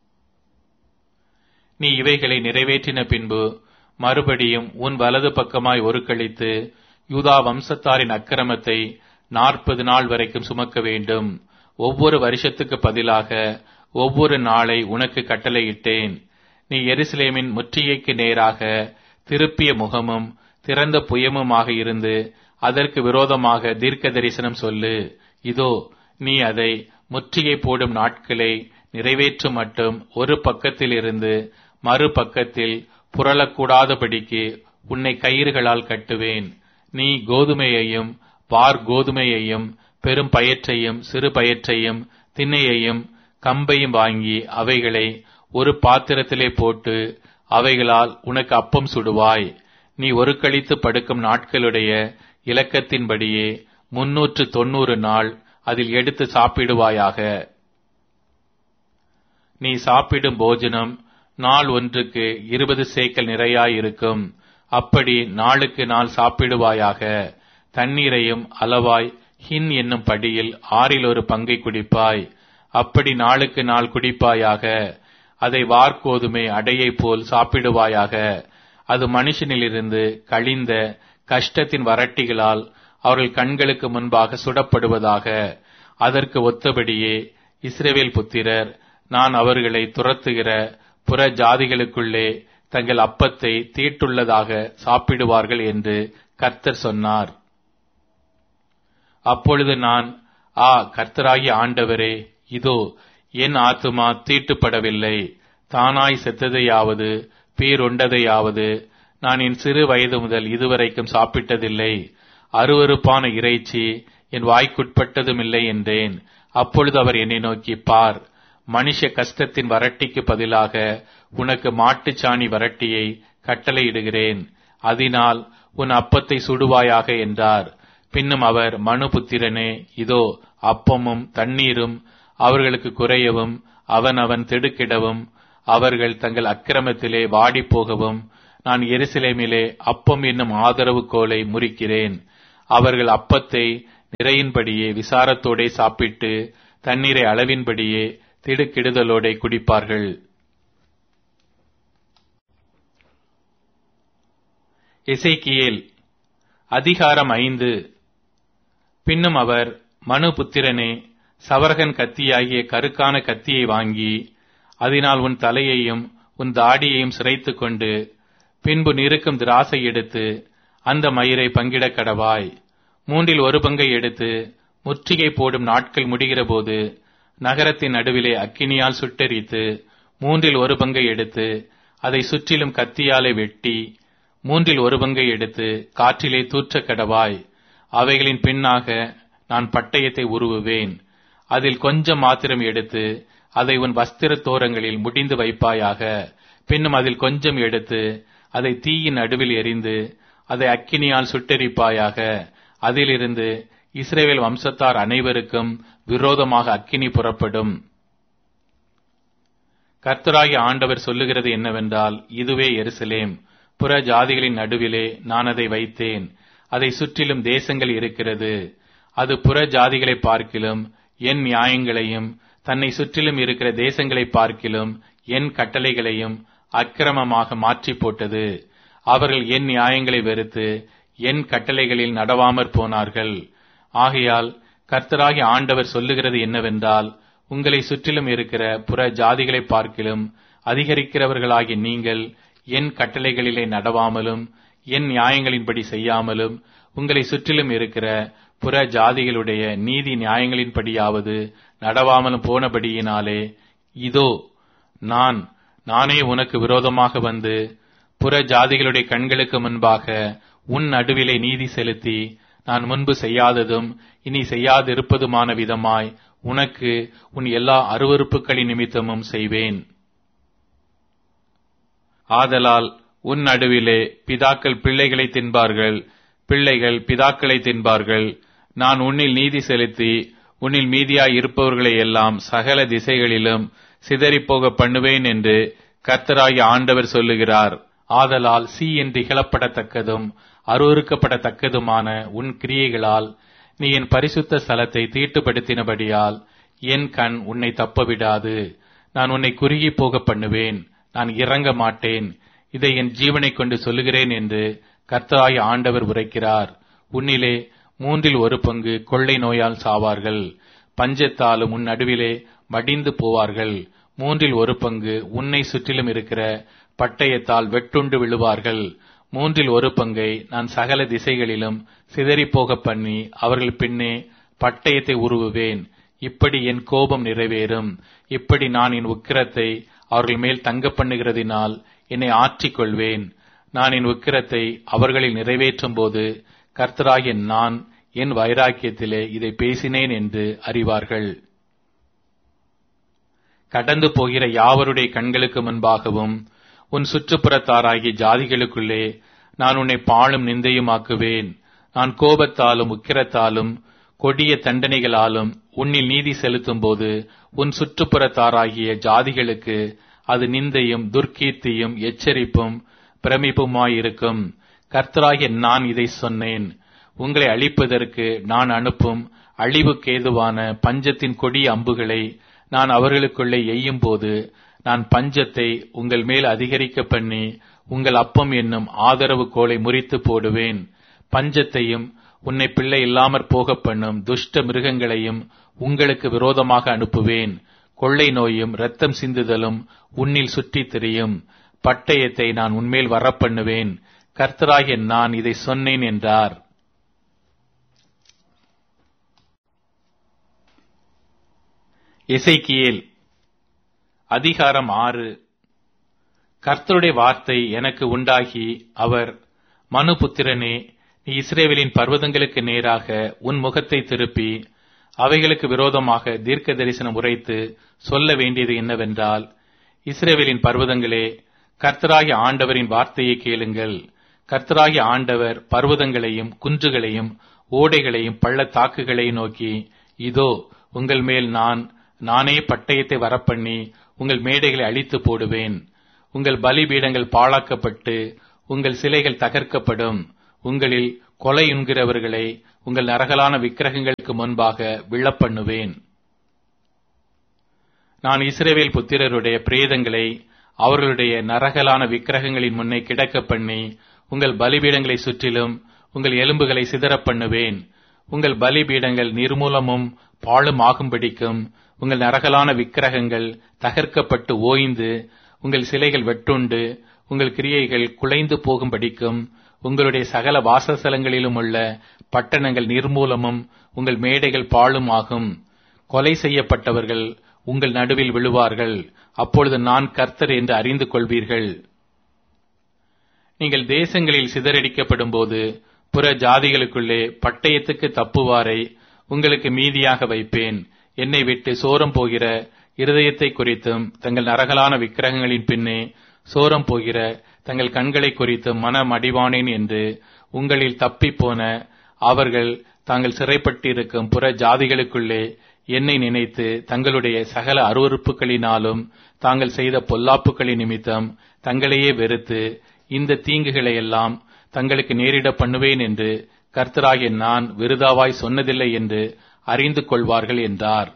நீ இவைகளை நிறைவேற்றின பின்பு மறுபடியும் உன் வலது பக்கமாய் ஒரு கழித்து யூதா வம்சத்தாரின் அக்கிரமத்தை நாற்பது நாள் வரைக்கும் சுமக்க வேண்டும் ஒவ்வொரு வருஷத்துக்கு பதிலாக ஒவ்வொரு நாளை உனக்கு கட்டளையிட்டேன் நீ எருசலேமின் முற்றுகைக்கு நேராக திருப்பிய முகமும் திறந்த புயமுமாக இருந்து அதற்கு விரோதமாக தீர்க்க தரிசனம் சொல்லு இதோ நீ அதை முற்றுகை போடும் நாட்களை நிறைவேற்றும் மட்டும் ஒரு பக்கத்தில் இருந்து மறுபக்கத்தில் புரளக்கூடாதபடிக்கு உன்னை கயிறுகளால் கட்டுவேன் நீ கோதுமையையும் பார் கோதுமையையும் பெரும் பயற்றையும் சிறு பயற்றையும் திண்ணையையும் கம்பையும் வாங்கி அவைகளை ஒரு பாத்திரத்திலே போட்டு அவைகளால் உனக்கு அப்பம் சுடுவாய் நீ ஒரு கழித்து படுக்கும் நாட்களுடைய இலக்கத்தின்படியே முன்னூற்று தொன்னூறு நாள் அதில் எடுத்து சாப்பிடுவாயாக நீ சாப்பிடும் போஜனம் நாள் ஒன்றுக்கு இருபது சேக்கல் நிறையாயிருக்கும் அப்படி நாளுக்கு நாள் சாப்பிடுவாயாக தண்ணீரையும் அளவாய் ஹின் என்னும் படியில் ஆறில் ஒரு பங்கை குடிப்பாய் அப்படி நாளுக்கு நாள் குடிப்பாயாக அதை வார்கோதுமை அடையை போல் சாப்பிடுவாயாக அது மனுஷனிலிருந்து கழிந்த கஷ்டத்தின் வரட்டிகளால் அவர்கள் கண்களுக்கு முன்பாக சுடப்படுவதாக அதற்கு ஒத்தபடியே இஸ்ரேவேல் புத்திரர் நான் அவர்களை துரத்துகிற புற ஜாதிகளுக்குள்ளே தங்கள் அப்பத்தை தீட்டுள்ளதாக சாப்பிடுவார்கள் என்று கர்த்தர் சொன்னார் அப்பொழுது நான் ஆ கர்த்தராகிய ஆண்டவரே இதோ என் ஆத்துமா தீட்டுப்படவில்லை தானாய் செத்ததையாவது பீருண்டதையாவது நான் என் சிறு வயது முதல் இதுவரைக்கும் சாப்பிட்டதில்லை அருவருப்பான இறைச்சி என் வாய்க்குட்பட்டதும் இல்லை என்றேன் அப்பொழுது அவர் என்னை நோக்கி பார் மனுஷ கஷ்டத்தின் வரட்டிக்கு பதிலாக உனக்கு மாட்டுச்சாணி வரட்டியை கட்டளையிடுகிறேன் அதனால் உன் அப்பத்தை சுடுவாயாக என்றார் பின்னும் அவர் மனுபுத்திரனே இதோ அப்பமும் தண்ணீரும் அவர்களுக்கு குறையவும் அவன் அவன் திடுக்கிடவும் அவர்கள் தங்கள் அக்கிரமத்திலே வாடிப்போகவும் நான் எருசலேமிலே அப்பம் என்னும் ஆதரவு கோலை முறிக்கிறேன் அவர்கள் அப்பத்தை நிறையின்படியே விசாரத்தோடே சாப்பிட்டு தண்ணீரை அளவின்படியே திடுக்கிடுதலோடே குடிப்பார்கள் எசேக்கியேல் அதிகாரம் ஐந்து பின்னும் அவர் மனு புத்திரனே சவரகன் கத்தியாகிய கருக்கான கத்தியை வாங்கி அதனால் உன் தலையையும் உன் தாடியையும் சிரைத்துக் கொண்டு பின்பு நிறுக்கும் திராசை எடுத்து அந்த மயிரை பங்கிடக் கடவாய் மூன்றில் ஒரு பங்கை எடுத்து முற்றுகை போடும் நாட்கள் முடிகிறபோது நகரத்தின் நடுவிலே அக்கினியால் சுட்டெரித்து மூன்றில் ஒரு பங்கை எடுத்து அதை சுற்றிலும் கத்தியாலே வெட்டி மூன்றில் ஒரு பங்கை எடுத்து காற்றிலே தூற்றக் கடவாய் அவைகளின் பின்னாக நான் பட்டயத்தை உருவுவேன் அதில் கொஞ்சம் மாத்திரம் எடுத்து அதை உன் வஸ்திர தோரங்களில் முடிந்து வைப்பாயாக பின்னும் அதில் கொஞ்சம் எடுத்து அதை தீயின் நடுவில் எரிந்து அதை அக்கினியால் சுட்டெரிப்பாயாக அதிலிருந்து இஸ்ரேல் வம்சத்தார் அனைவருக்கும் விரோதமாக அக்கினி புறப்படும் கர்த்தராகிய ஆண்டவர் சொல்லுகிறது என்னவென்றால் இதுவே எருசலேம் புற ஜாதிகளின் நடுவிலே நான் அதை வைத்தேன் அதை சுற்றிலும் தேசங்கள் இருக்கிறது அது புற ஜாதிகளை பார்க்கிலும் என் நியாயங்களையும் தன்னை சுற்றிலும் இருக்கிற தேசங்களை பார்க்கிலும் என் கட்டளைகளையும் அக்கிரமமாக மாற்றி போட்டது அவர்கள் என் நியாயங்களை வெறுத்து என் கட்டளைகளில் நடவாமற் போனார்கள் ஆகையால் கர்த்தராகி ஆண்டவர் சொல்லுகிறது என்னவென்றால் உங்களை சுற்றிலும் இருக்கிற புற ஜாதிகளை பார்க்கிலும் அதிகரிக்கிறவர்களாகி நீங்கள் என் கட்டளைகளிலே நடவாமலும் என் நியாயங்களின்படி செய்யாமலும் உங்களை சுற்றிலும் இருக்கிற புற ஜாதிகளுடைய நீதி நியாயங்களின்படியாவது நடவாமலும் போனபடியினாலே இதோ நான் நானே உனக்கு விரோதமாக வந்து புற ஜாதிகளுடைய கண்களுக்கு முன்பாக உன் நடுவிலே நீதி செலுத்தி நான் முன்பு செய்யாததும் இனி செய்யாதிருப்பதுமான விதமாய் உனக்கு உன் எல்லா அருவறுப்புகளின் நிமித்தமும் செய்வேன் ஆதலால் உன் நடுவிலே பிதாக்கள் பிள்ளைகளை தின்பார்கள் பிள்ளைகள் பிதாக்களை தின்பார்கள் நான் உன்னில் நீதி செலுத்தி உன்னில் மீதியாய் இருப்பவர்களை எல்லாம் சகல திசைகளிலும் சிதறிப்போக பண்ணுவேன் என்று கர்த்தராகி ஆண்டவர் சொல்லுகிறார் ஆதலால் சீ என்று இகழப்படத்தக்கதும் அருவறுக்கப்படத்தக்கதுமான உன் கிரியைகளால் நீ என் பரிசுத்த ஸ்தலத்தை தீட்டுப்படுத்தினபடியால் என் கண் உன்னை தப்பவிடாது நான் உன்னை குறுகி போக பண்ணுவேன் நான் இறங்க மாட்டேன் இதை என் ஜீவனை கொண்டு சொல்லுகிறேன் என்று கர்த்தராய் ஆண்டவர் உரைக்கிறார் உன்னிலே மூன்றில் ஒரு பங்கு கொள்ளை நோயால் சாவார்கள் பஞ்சத்தாலும் உன் நடுவிலே மடிந்து போவார்கள் மூன்றில் ஒரு பங்கு உன்னை சுற்றிலும் இருக்கிற பட்டயத்தால் வெட்டுண்டு விழுவார்கள் மூன்றில் ஒரு பங்கை நான் சகல திசைகளிலும் சிதறிப்போக பண்ணி அவர்கள் பின்னே பட்டயத்தை உருவுவேன் இப்படி என் கோபம் நிறைவேறும் இப்படி நான் என் உக்கிரத்தை அவர்கள் மேல் தங்க பண்ணுகிறதினால் என்னை ஆற்றிக் கொள்வேன் நான் என் உக்கிரத்தை அவர்களில் நிறைவேற்றும் போது கர்த்தராகிய நான் என் வைராக்கியத்திலே இதை பேசினேன் என்று அறிவார்கள் கடந்து போகிற யாவருடைய கண்களுக்கு முன்பாகவும் உன் சுற்றுப்புறத்தாராகிய ஜாதிகளுக்குள்ளே நான் உன்னை பாழும் நிந்தையுமாக்குவேன் நான் கோபத்தாலும் உக்கிரத்தாலும் கொடிய தண்டனைகளாலும் உன்னில் நீதி செலுத்தும் போது உன் சுற்றுப்புறத்தாராகிய ஜாதிகளுக்கு அது நிந்தையும் துர்க்கீர்த்தியும் எச்சரிப்பும் பிரமிப்புமாயிருக்கும் கர்த்தராகிய நான் இதை சொன்னேன் உங்களை அழிப்பதற்கு நான் அனுப்பும் அழிவுக்கேதுவான பஞ்சத்தின் கொடிய அம்புகளை நான் அவர்களுக்குள்ளே எய்யும் போது நான் பஞ்சத்தை உங்கள் மேல் அதிகரிக்க பண்ணி உங்கள் அப்பம் என்னும் ஆதரவு கோலை முறித்து போடுவேன் பஞ்சத்தையும் உன்னை பிள்ளை இல்லாமற் போக பண்ணும் துஷ்ட மிருகங்களையும் உங்களுக்கு விரோதமாக அனுப்புவேன் கொள்ளை நோயும் இரத்தம் சிந்துதலும் உன்னில் சுற்றித் திரியும் பட்டயத்தை நான் உன்மேல் வரப்பண்ணுவேன் கர்த்தராகிய நான் இதை சொன்னேன் என்றார் எசைக்கியேல் அதிகாரம் ஆறு கர்த்தருடைய வார்த்தை எனக்கு உண்டாகி அவர் மனுபுத்திரனே நீ இஸ்ரேவேலின் பர்வதங்களுக்கு நேராக உன் முகத்தை திருப்பி அவைகளுக்கு விரோதமாக தீர்க்க தரிசனம் உரைத்து சொல்ல வேண்டியது என்னவென்றால் இஸ்ரேவேலின் பர்வதங்களே கர்த்தராகிய ஆண்டவரின் வார்த்தையை கேளுங்கள் கர்த்தராகிய ஆண்டவர் பர்வதங்களையும் குன்றுகளையும் ஓடைகளையும் பள்ளத்தாக்குகளையும் நோக்கி இதோ உங்கள் மேல் நான் நானே பட்டயத்தை வரப்பண்ணி உங்கள் மேடைகளை அழித்து போடுவேன் உங்கள் பலிபீடங்கள் பாழாக்கப்பட்டு உங்கள் சிலைகள் தகர்க்கப்படும் உங்களில் கொலையுண்கிறவர்களை உங்கள் நரகலான விக்கிரகங்களுக்கு முன்பாக விழப்பண்ணுவேன் நான் இஸ்ரவேல் புத்திரருடைய பிரேதங்களை அவர்களுடைய நரகலான விக்கிரகங்களின் முன்னே கிடக்க பண்ணி உங்கள் பலிபீடங்களை சுற்றிலும் உங்கள் எலும்புகளை சிதறப் பண்ணுவேன் உங்கள் பலிபீடங்கள் நிர்மூலமும் பாழும் ஆகும்படிக்கும் உங்கள் நரகலான விக்கிரகங்கள் தகர்க்கப்பட்டு ஓய்ந்து உங்கள் சிலைகள் வெட்டுண்டு உங்கள் கிரியைகள் குலைந்து போகும்படிக்கும் உங்களுடைய சகல வாசஸ்தலங்களிலும் உள்ள பட்டணங்கள் நிர்மூலமும் உங்கள் மேடைகள் பாழும் ஆகும் கொலை செய்யப்பட்டவர்கள் உங்கள் நடுவில் விழுவார்கள் அப்பொழுது நான் கர்த்தர் என்று அறிந்து கொள்வீர்கள் நீங்கள் தேசங்களில் சிதறடிக்கப்படும் போது புற ஜாதிகளுக்குள்ளே பட்டயத்துக்கு தப்புவாரை உங்களுக்கு மீதியாக வைப்பேன் என்னை விட்டு சோரம் போகிற இருதயத்தை குறித்தும் தங்கள் நரகலான விக்கிரகங்களின் பின்னே சோரம் போகிற தங்கள் கண்களை குறித்தும் மனம் அடிவானேன் என்று உங்களில் தப்பிப்போன அவர்கள் தாங்கள் சிறைப்பட்டிருக்கும் புற ஜாதிகளுக்குள்ளே என்னை நினைத்து தங்களுடைய சகல அருவறுப்புகளினாலும் தாங்கள் செய்த பொல்லாப்புகளின் நிமித்தம் தங்களையே வெறுத்து இந்த தீங்குகளை எல்லாம் தங்களுக்கு நேரிட பண்ணுவேன் என்று கர்த்தராகிய நான் விருதாவாய் சொன்னதில்லை என்று அறிந்து கொள்வார்கள் என்றார்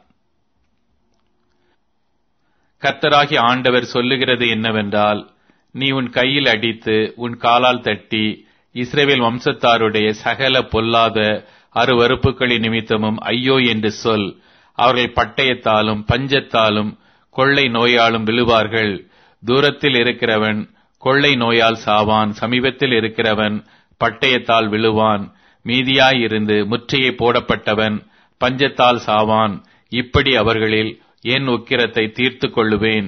கர்த்தராகிய ஆண்டவர் சொல்லுகிறது என்னவென்றால் நீ உன் கையில் அடித்து உன் காலால் தட்டி இஸ்ரேவேல் வம்சத்தாருடைய சகல பொல்லாத அருவறுப்புகளின் நிமித்தமும் ஐயோ என்று சொல் அவர்கள் பட்டயத்தாலும் பஞ்சத்தாலும் கொள்ளை நோயாலும் விழுவார்கள் தூரத்தில் இருக்கிறவன் கொள்ளை நோயால் சாவான் சமீபத்தில் இருக்கிறவன் பட்டயத்தால் விழுவான் மீதியாயிருந்து முற்றுகை போடப்பட்டவன் பஞ்சத்தால் சாவான் இப்படி அவர்களில் என் உக்கிரத்தை தீர்த்து கொள்ளுவேன்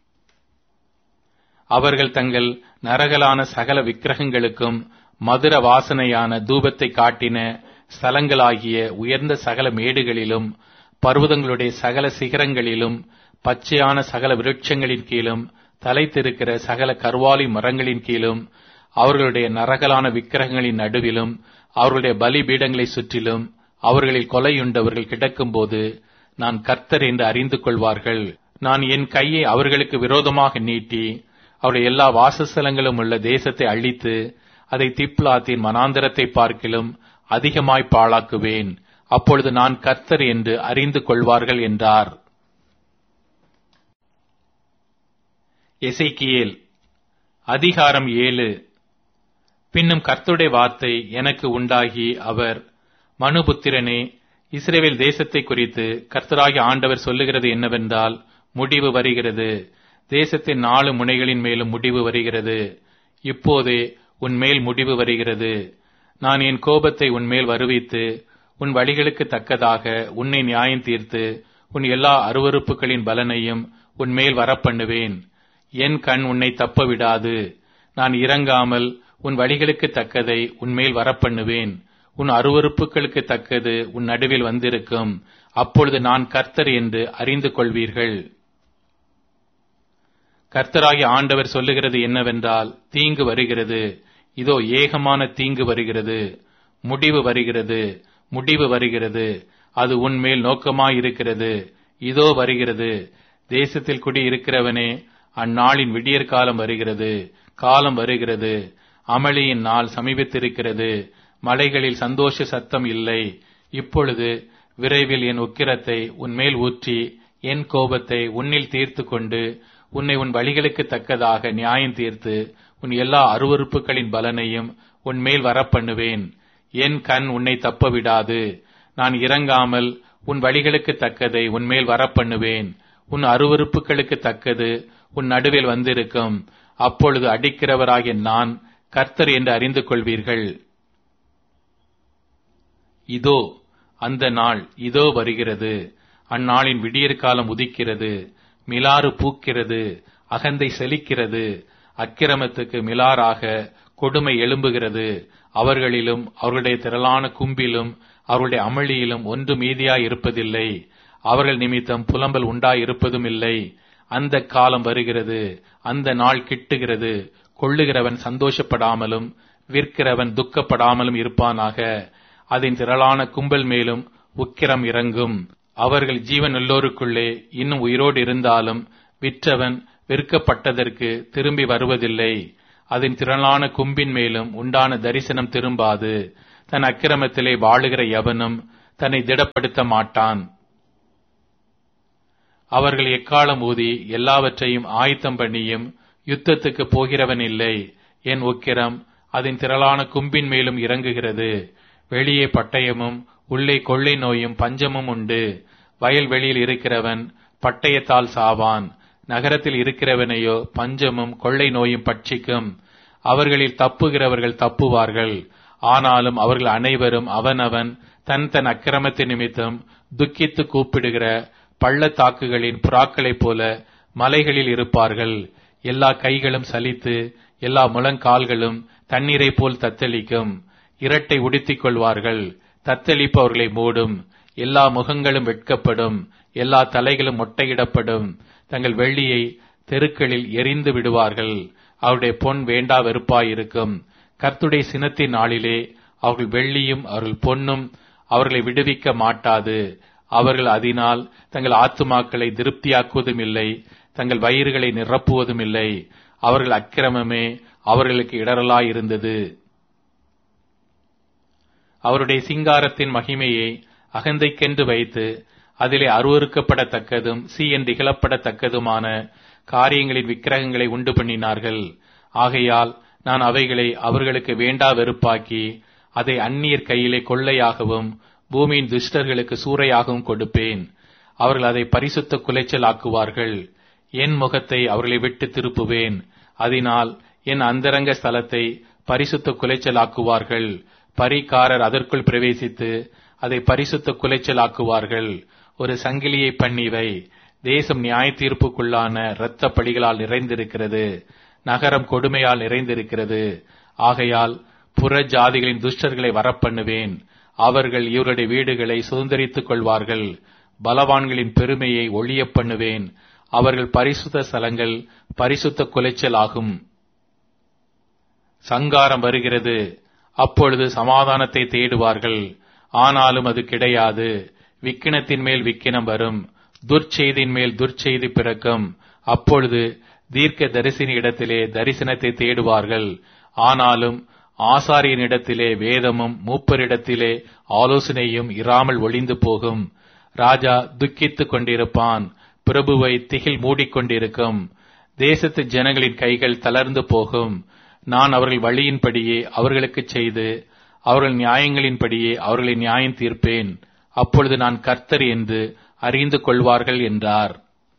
அவர்கள் தங்கள் நரகலான சகல விக்கிரகங்களுக்கும் மதுர வாசனையான தூபத்தை காட்டின ஸ்தலங்களாகிய உயர்ந்த சகல மேடுகளிலும் பர்வதங்களுடைய சகல சிகரங்களிலும் பச்சையான சகல விருட்சங்களின் கீழும் தலைத்திருக்கிற சகல கர்வாலி மரங்களின் கீழும் அவர்களுடைய நரகலான விக்கிரகங்களின் நடுவிலும் அவர்களுடைய பலிபீடங்களை சுற்றிலும் அவர்களில் கொலையுண்டவர்கள் கிடக்கும்போது நான் கர்த்தர் என்று அறிந்து கொள்வார்கள் நான் என் கையை அவர்களுக்கு விரோதமாக நீட்டி அவருடைய எல்லா வாசஸ்தலங்களும் உள்ள தேசத்தை அழித்து அதை திப்லாத்தின் மனாந்தரத்தை பார்க்கிலும் அதிகமாய் பாழாக்குவேன் அப்பொழுது நான் கர்த்தர் என்று அறிந்து கொள்வார்கள் என்றார் எசைக்கியேல் அதிகாரம் ஏழு பின்னும் கர்த்தருடைய வார்த்தை எனக்கு உண்டாகி அவர் மனுபுத்திரனே இஸ்ரேவேல் தேசத்தை குறித்து கர்த்தராகி ஆண்டவர் சொல்லுகிறது என்னவென்றால் முடிவு வருகிறது தேசத்தின் நாலு முனைகளின் மேலும் முடிவு வருகிறது இப்போதே உன்மேல் முடிவு வருகிறது நான் என் கோபத்தை உன்மேல் வருவித்து உன் வழிகளுக்கு தக்கதாக உன்னை நியாயம் தீர்த்து உன் எல்லா அருவறுப்புகளின் பலனையும் உன்மேல் வரப்பண்ணுவேன் என் கண் உன்னை தப்ப விடாது நான் இறங்காமல் உன் வழிகளுக்கு தக்கதை உன்மேல் வரப்பண்ணுவேன் உன் அருவறுப்புகளுக்கு தக்கது உன் நடுவில் வந்திருக்கும் அப்பொழுது நான் கர்த்தர் என்று அறிந்து கொள்வீர்கள் கர்த்தராகிய ஆண்டவர் சொல்லுகிறது என்னவென்றால் தீங்கு வருகிறது இதோ ஏகமான தீங்கு வருகிறது முடிவு வருகிறது முடிவு வருகிறது அது உன்மேல் நோக்கமாயிருக்கிறது இதோ வருகிறது தேசத்தில் குடியிருக்கிறவனே அந்நாளின் விடியற் காலம் வருகிறது காலம் வருகிறது அமளியின் நாள் சமீபித்திருக்கிறது மலைகளில் சந்தோஷ சத்தம் இல்லை இப்பொழுது விரைவில் என் உக்கிரத்தை உன்மேல் ஊற்றி என் கோபத்தை உன்னில் தீர்த்து கொண்டு உன்னை உன் வழிகளுக்கு தக்கதாக நியாயம் தீர்த்து உன் எல்லா அருவறுப்புகளின் பலனையும் உன்மேல் வரப்பண்ணுவேன் என் கண் உன்னை தப்ப விடாது நான் இறங்காமல் உன் வழிகளுக்கு தக்கதை உன்மேல் வரப்பண்ணுவேன் உன் அருவறுப்புகளுக்கு தக்கது உன் நடுவில் வந்திருக்கும் அப்பொழுது அடிக்கிறவராகிய நான் கர்த்தர் என்று அறிந்து கொள்வீர்கள் இதோ அந்த நாள் இதோ வருகிறது அந்நாளின் விடியற் காலம் உதிக்கிறது மிலாறு பூக்கிறது அகந்தை செழிக்கிறது அக்கிரமத்துக்கு மிலாறாக கொடுமை எழும்புகிறது அவர்களிலும் அவர்களுடைய திரளான கும்பிலும் அவர்களுடைய அமளியிலும் ஒன்று மீதியாய் இருப்பதில்லை அவர்கள் நிமித்தம் புலம்பல் உண்டாயிருப்பதும் இல்லை அந்த காலம் வருகிறது அந்த நாள் கிட்டுகிறது கொள்ளுகிறவன் சந்தோஷப்படாமலும் விற்கிறவன் துக்கப்படாமலும் இருப்பானாக அதன் திரளான கும்பல் மேலும் உக்கிரம் இறங்கும் அவர்கள் ஜீவன் எல்லோருக்குள்ளே இன்னும் உயிரோடு இருந்தாலும் விற்றவன் விற்கப்பட்டதற்கு திரும்பி வருவதில்லை அதன் திரளான கும்பின் மேலும் உண்டான தரிசனம் திரும்பாது தன் அக்கிரமத்திலே வாழுகிற எவனும் தன்னை திடப்படுத்த மாட்டான் அவர்கள் எக்காலம் ஊதி எல்லாவற்றையும் ஆயத்தம் பண்ணியும் யுத்தத்துக்கு போகிறவன் இல்லை என் உக்கிரம் அதன் திரளான கும்பின் மேலும் இறங்குகிறது வெளியே பட்டயமும் உள்ளே கொள்ளை நோயும் பஞ்சமும் உண்டு வயல்வெளியில் இருக்கிறவன் பட்டயத்தால் சாவான் நகரத்தில் இருக்கிறவனையோ பஞ்சமும் கொள்ளை நோயும் பட்சிக்கும் அவர்களில் தப்புகிறவர்கள் தப்புவார்கள் ஆனாலும் அவர்கள் அனைவரும் அவனவன் தன் தன் அக்கிரமத்தின் நிமித்தம் துக்கித்து கூப்பிடுகிற பள்ளத்தாக்குகளின் புறாக்களைப் போல மலைகளில் இருப்பார்கள் எல்லா கைகளும் சலித்து எல்லா முழங்கால்களும் தண்ணீரை போல் தத்தளிக்கும் இரட்டை உடுத்திக் கொள்வார்கள் தத்தளிப்பு அவர்களை மூடும் எல்லா முகங்களும் வெட்கப்படும் எல்லா தலைகளும் மொட்டையிடப்படும் தங்கள் வெள்ளியை தெருக்களில் எரிந்து விடுவார்கள் அவருடைய பொன் வேண்டா வெறுப்பாயிருக்கும் கர்த்துடைய சினத்தின் நாளிலே அவர்கள் வெள்ளியும் அவர்கள் பொன்னும் அவர்களை விடுவிக்க மாட்டாது அவர்கள் அதனால் தங்கள் ஆத்துமாக்களை திருப்தியாக்குவதும் இல்லை தங்கள் வயிறுகளை நிரப்புவதும் இல்லை அவர்கள் அக்கிரமமே அவர்களுக்கு இடரலாயிருந்தது அவருடைய சிங்காரத்தின் மகிமையை அகந்தைக்கென்று வைத்து அதிலே அருவறுக்கப்படத்தக்கதும் சீ என்று இகழப்படத்தக்கதுமான காரியங்களின் விக்கிரகங்களை உண்டு பண்ணினார்கள் ஆகையால் நான் அவைகளை அவர்களுக்கு வேண்டா வெறுப்பாக்கி அதை அந்நியர் கையிலே கொள்ளையாகவும் பூமியின் துஷ்டர்களுக்கு சூறையாகவும் கொடுப்பேன் அவர்கள் அதை பரிசுத்த குலைச்சல் ஆக்குவார்கள் என் முகத்தை அவர்களை விட்டு திருப்புவேன் அதனால் என் அந்தரங்க ஸ்தலத்தை பரிசுத்த குலைச்சல் ஆக்குவார்கள் பரிகாரர் அதற்குள் பிரவேசித்து அதை பரிசுத்த குலைச்சல் ஆக்குவார்கள் ஒரு சங்கிலியை பண்ணிவை தேசம் நியாய தீர்ப்புக்குள்ளான இரத்த பழிகளால் நிறைந்திருக்கிறது நகரம் கொடுமையால் நிறைந்திருக்கிறது ஆகையால் புற ஜாதிகளின் துஷ்டர்களை வரப்பண்ணுவேன் அவர்கள் இவருடைய வீடுகளை சுதந்திரித்துக் கொள்வார்கள் பலவான்களின் பெருமையை ஒழிய பண்ணுவேன் அவர்கள் பரிசுத்த ஸ்தலங்கள் பரிசுத்த குலைச்சல் ஆகும் சங்காரம் வருகிறது அப்பொழுது சமாதானத்தை தேடுவார்கள் ஆனாலும் அது கிடையாது விக்கினத்தின் மேல் விக்கினம் வரும் துர்ச்செய்தியின் மேல் துர்ச்செய்தி பிறக்கும் அப்பொழுது தீர்க்க தரிசன இடத்திலே தரிசனத்தை தேடுவார்கள் ஆனாலும் ஆசாரியன் இடத்திலே வேதமும் மூப்பரிடத்திலே ஆலோசனையும் இராமல் ஒளிந்து போகும் ராஜா துக்கித்துக் கொண்டிருப்பான் பிரபுவை திகில் மூடிக்கொண்டிருக்கும் தேசத்து ஜனங்களின் கைகள் தளர்ந்து போகும் நான் அவர்கள் வழியின்படியே அவர்களுக்கு செய்து அவர்கள் நியாயங்களின்படியே அவர்களை நியாயம் தீர்ப்பேன் அப்பொழுது நான் கர்த்தர் என்று அறிந்து கொள்வார்கள் என்றார்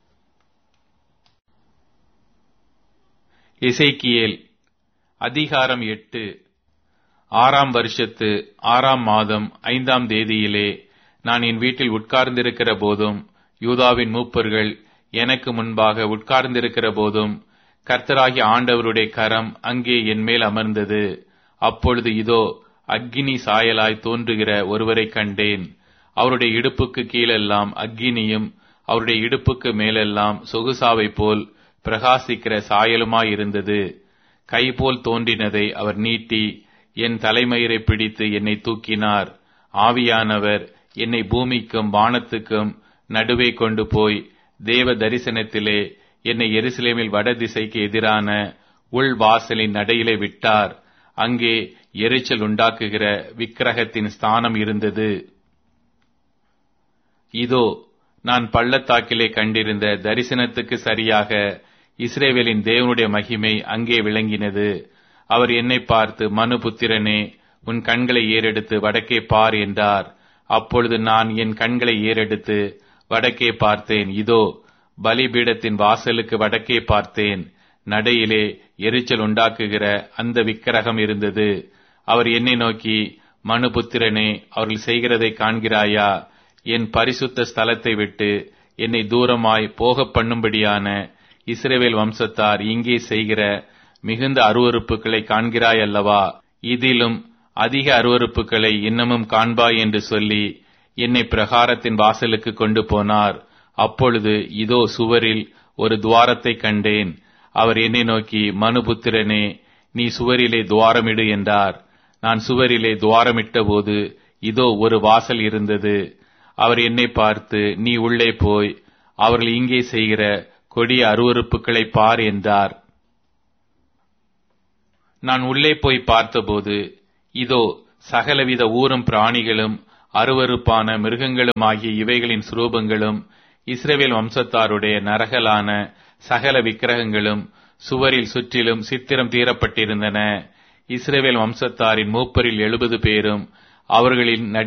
இசைக்கியேல் அதிகாரம் எட்டு ஆறாம் வருஷத்து ஆறாம் மாதம் ஐந்தாம் தேதியிலே நான் என் வீட்டில் உட்கார்ந்திருக்கிற போதும் யூதாவின் மூப்பர்கள் எனக்கு முன்பாக உட்கார்ந்திருக்கிற போதும் கர்த்தராகி ஆண்டவருடைய கரம் அங்கே என் மேல் அமர்ந்தது அப்பொழுது இதோ அக்கினி சாயலாய் தோன்றுகிற ஒருவரை கண்டேன் அவருடைய இடுப்புக்கு கீழெல்லாம் அக்கினியும் அவருடைய இடுப்புக்கு மேலெல்லாம் சொகுசாவை போல் பிரகாசிக்கிற சாயலுமாயிருந்தது கை போல் தோன்றினதை அவர் நீட்டி என் தலைமயிரை பிடித்து என்னை தூக்கினார் ஆவியானவர் என்னை பூமிக்கும் வானத்துக்கும் நடுவே கொண்டு போய் தேவ தரிசனத்திலே என்னை எருசலேமில் வடதிசைக்கு எதிரான உள் வாசலின் நடையிலே விட்டார் அங்கே எரிச்சல் உண்டாக்குகிற விக்கிரகத்தின் ஸ்தானம் இருந்தது இதோ நான் பள்ளத்தாக்கிலே கண்டிருந்த தரிசனத்துக்கு சரியாக இஸ்ரேவேலின் தேவனுடைய மகிமை அங்கே விளங்கினது அவர் என்னை பார்த்து மனு புத்திரனே உன் கண்களை ஏறெடுத்து வடக்கே பார் என்றார் அப்பொழுது நான் என் கண்களை ஏறெடுத்து வடக்கே பார்த்தேன் இதோ பலிபீடத்தின் வாசலுக்கு வடக்கே பார்த்தேன் நடையிலே எரிச்சல் உண்டாக்குகிற அந்த விக்கிரகம் இருந்தது அவர் என்னை நோக்கி மனுபுத்திரனே அவர்கள் செய்கிறதை காண்கிறாயா என் பரிசுத்த ஸ்தலத்தை விட்டு என்னை தூரமாய் போக பண்ணும்படியான இஸ்ரேவேல் வம்சத்தார் இங்கே செய்கிற மிகுந்த அருவறுப்புகளை காண்கிறாய் அல்லவா இதிலும் அதிக அருவறுப்புகளை இன்னமும் காண்பாய் என்று சொல்லி என்னை பிரகாரத்தின் வாசலுக்கு கொண்டு போனார் அப்பொழுது இதோ சுவரில் ஒரு துவாரத்தை கண்டேன் அவர் என்னை நோக்கி மனுபுத்திரனே நீ சுவரிலே துவாரமிடு என்றார் நான் சுவரிலே துவாரமிட்ட போது இதோ ஒரு வாசல் இருந்தது அவர் என்னை பார்த்து நீ உள்ளே போய் அவர்கள் இங்கே செய்கிற கொடிய அருவறுப்புகளை பார் என்றார் நான் உள்ளே போய் பார்த்தபோது இதோ சகலவித ஊரும் பிராணிகளும் அருவருப்பான மிருகங்களும் ஆகிய இவைகளின் சுரூபங்களும் இஸ்ரவேல் வம்சத்தாருடைய நரகலான சகல விக்கிரகங்களும் சுவரில் சுற்றிலும் சித்திரம் தீரப்பட்டிருந்தன இஸ்ரவேல் வம்சத்தாரின் மூப்பரில் எழுபது பேரும் அவர்களின் நடு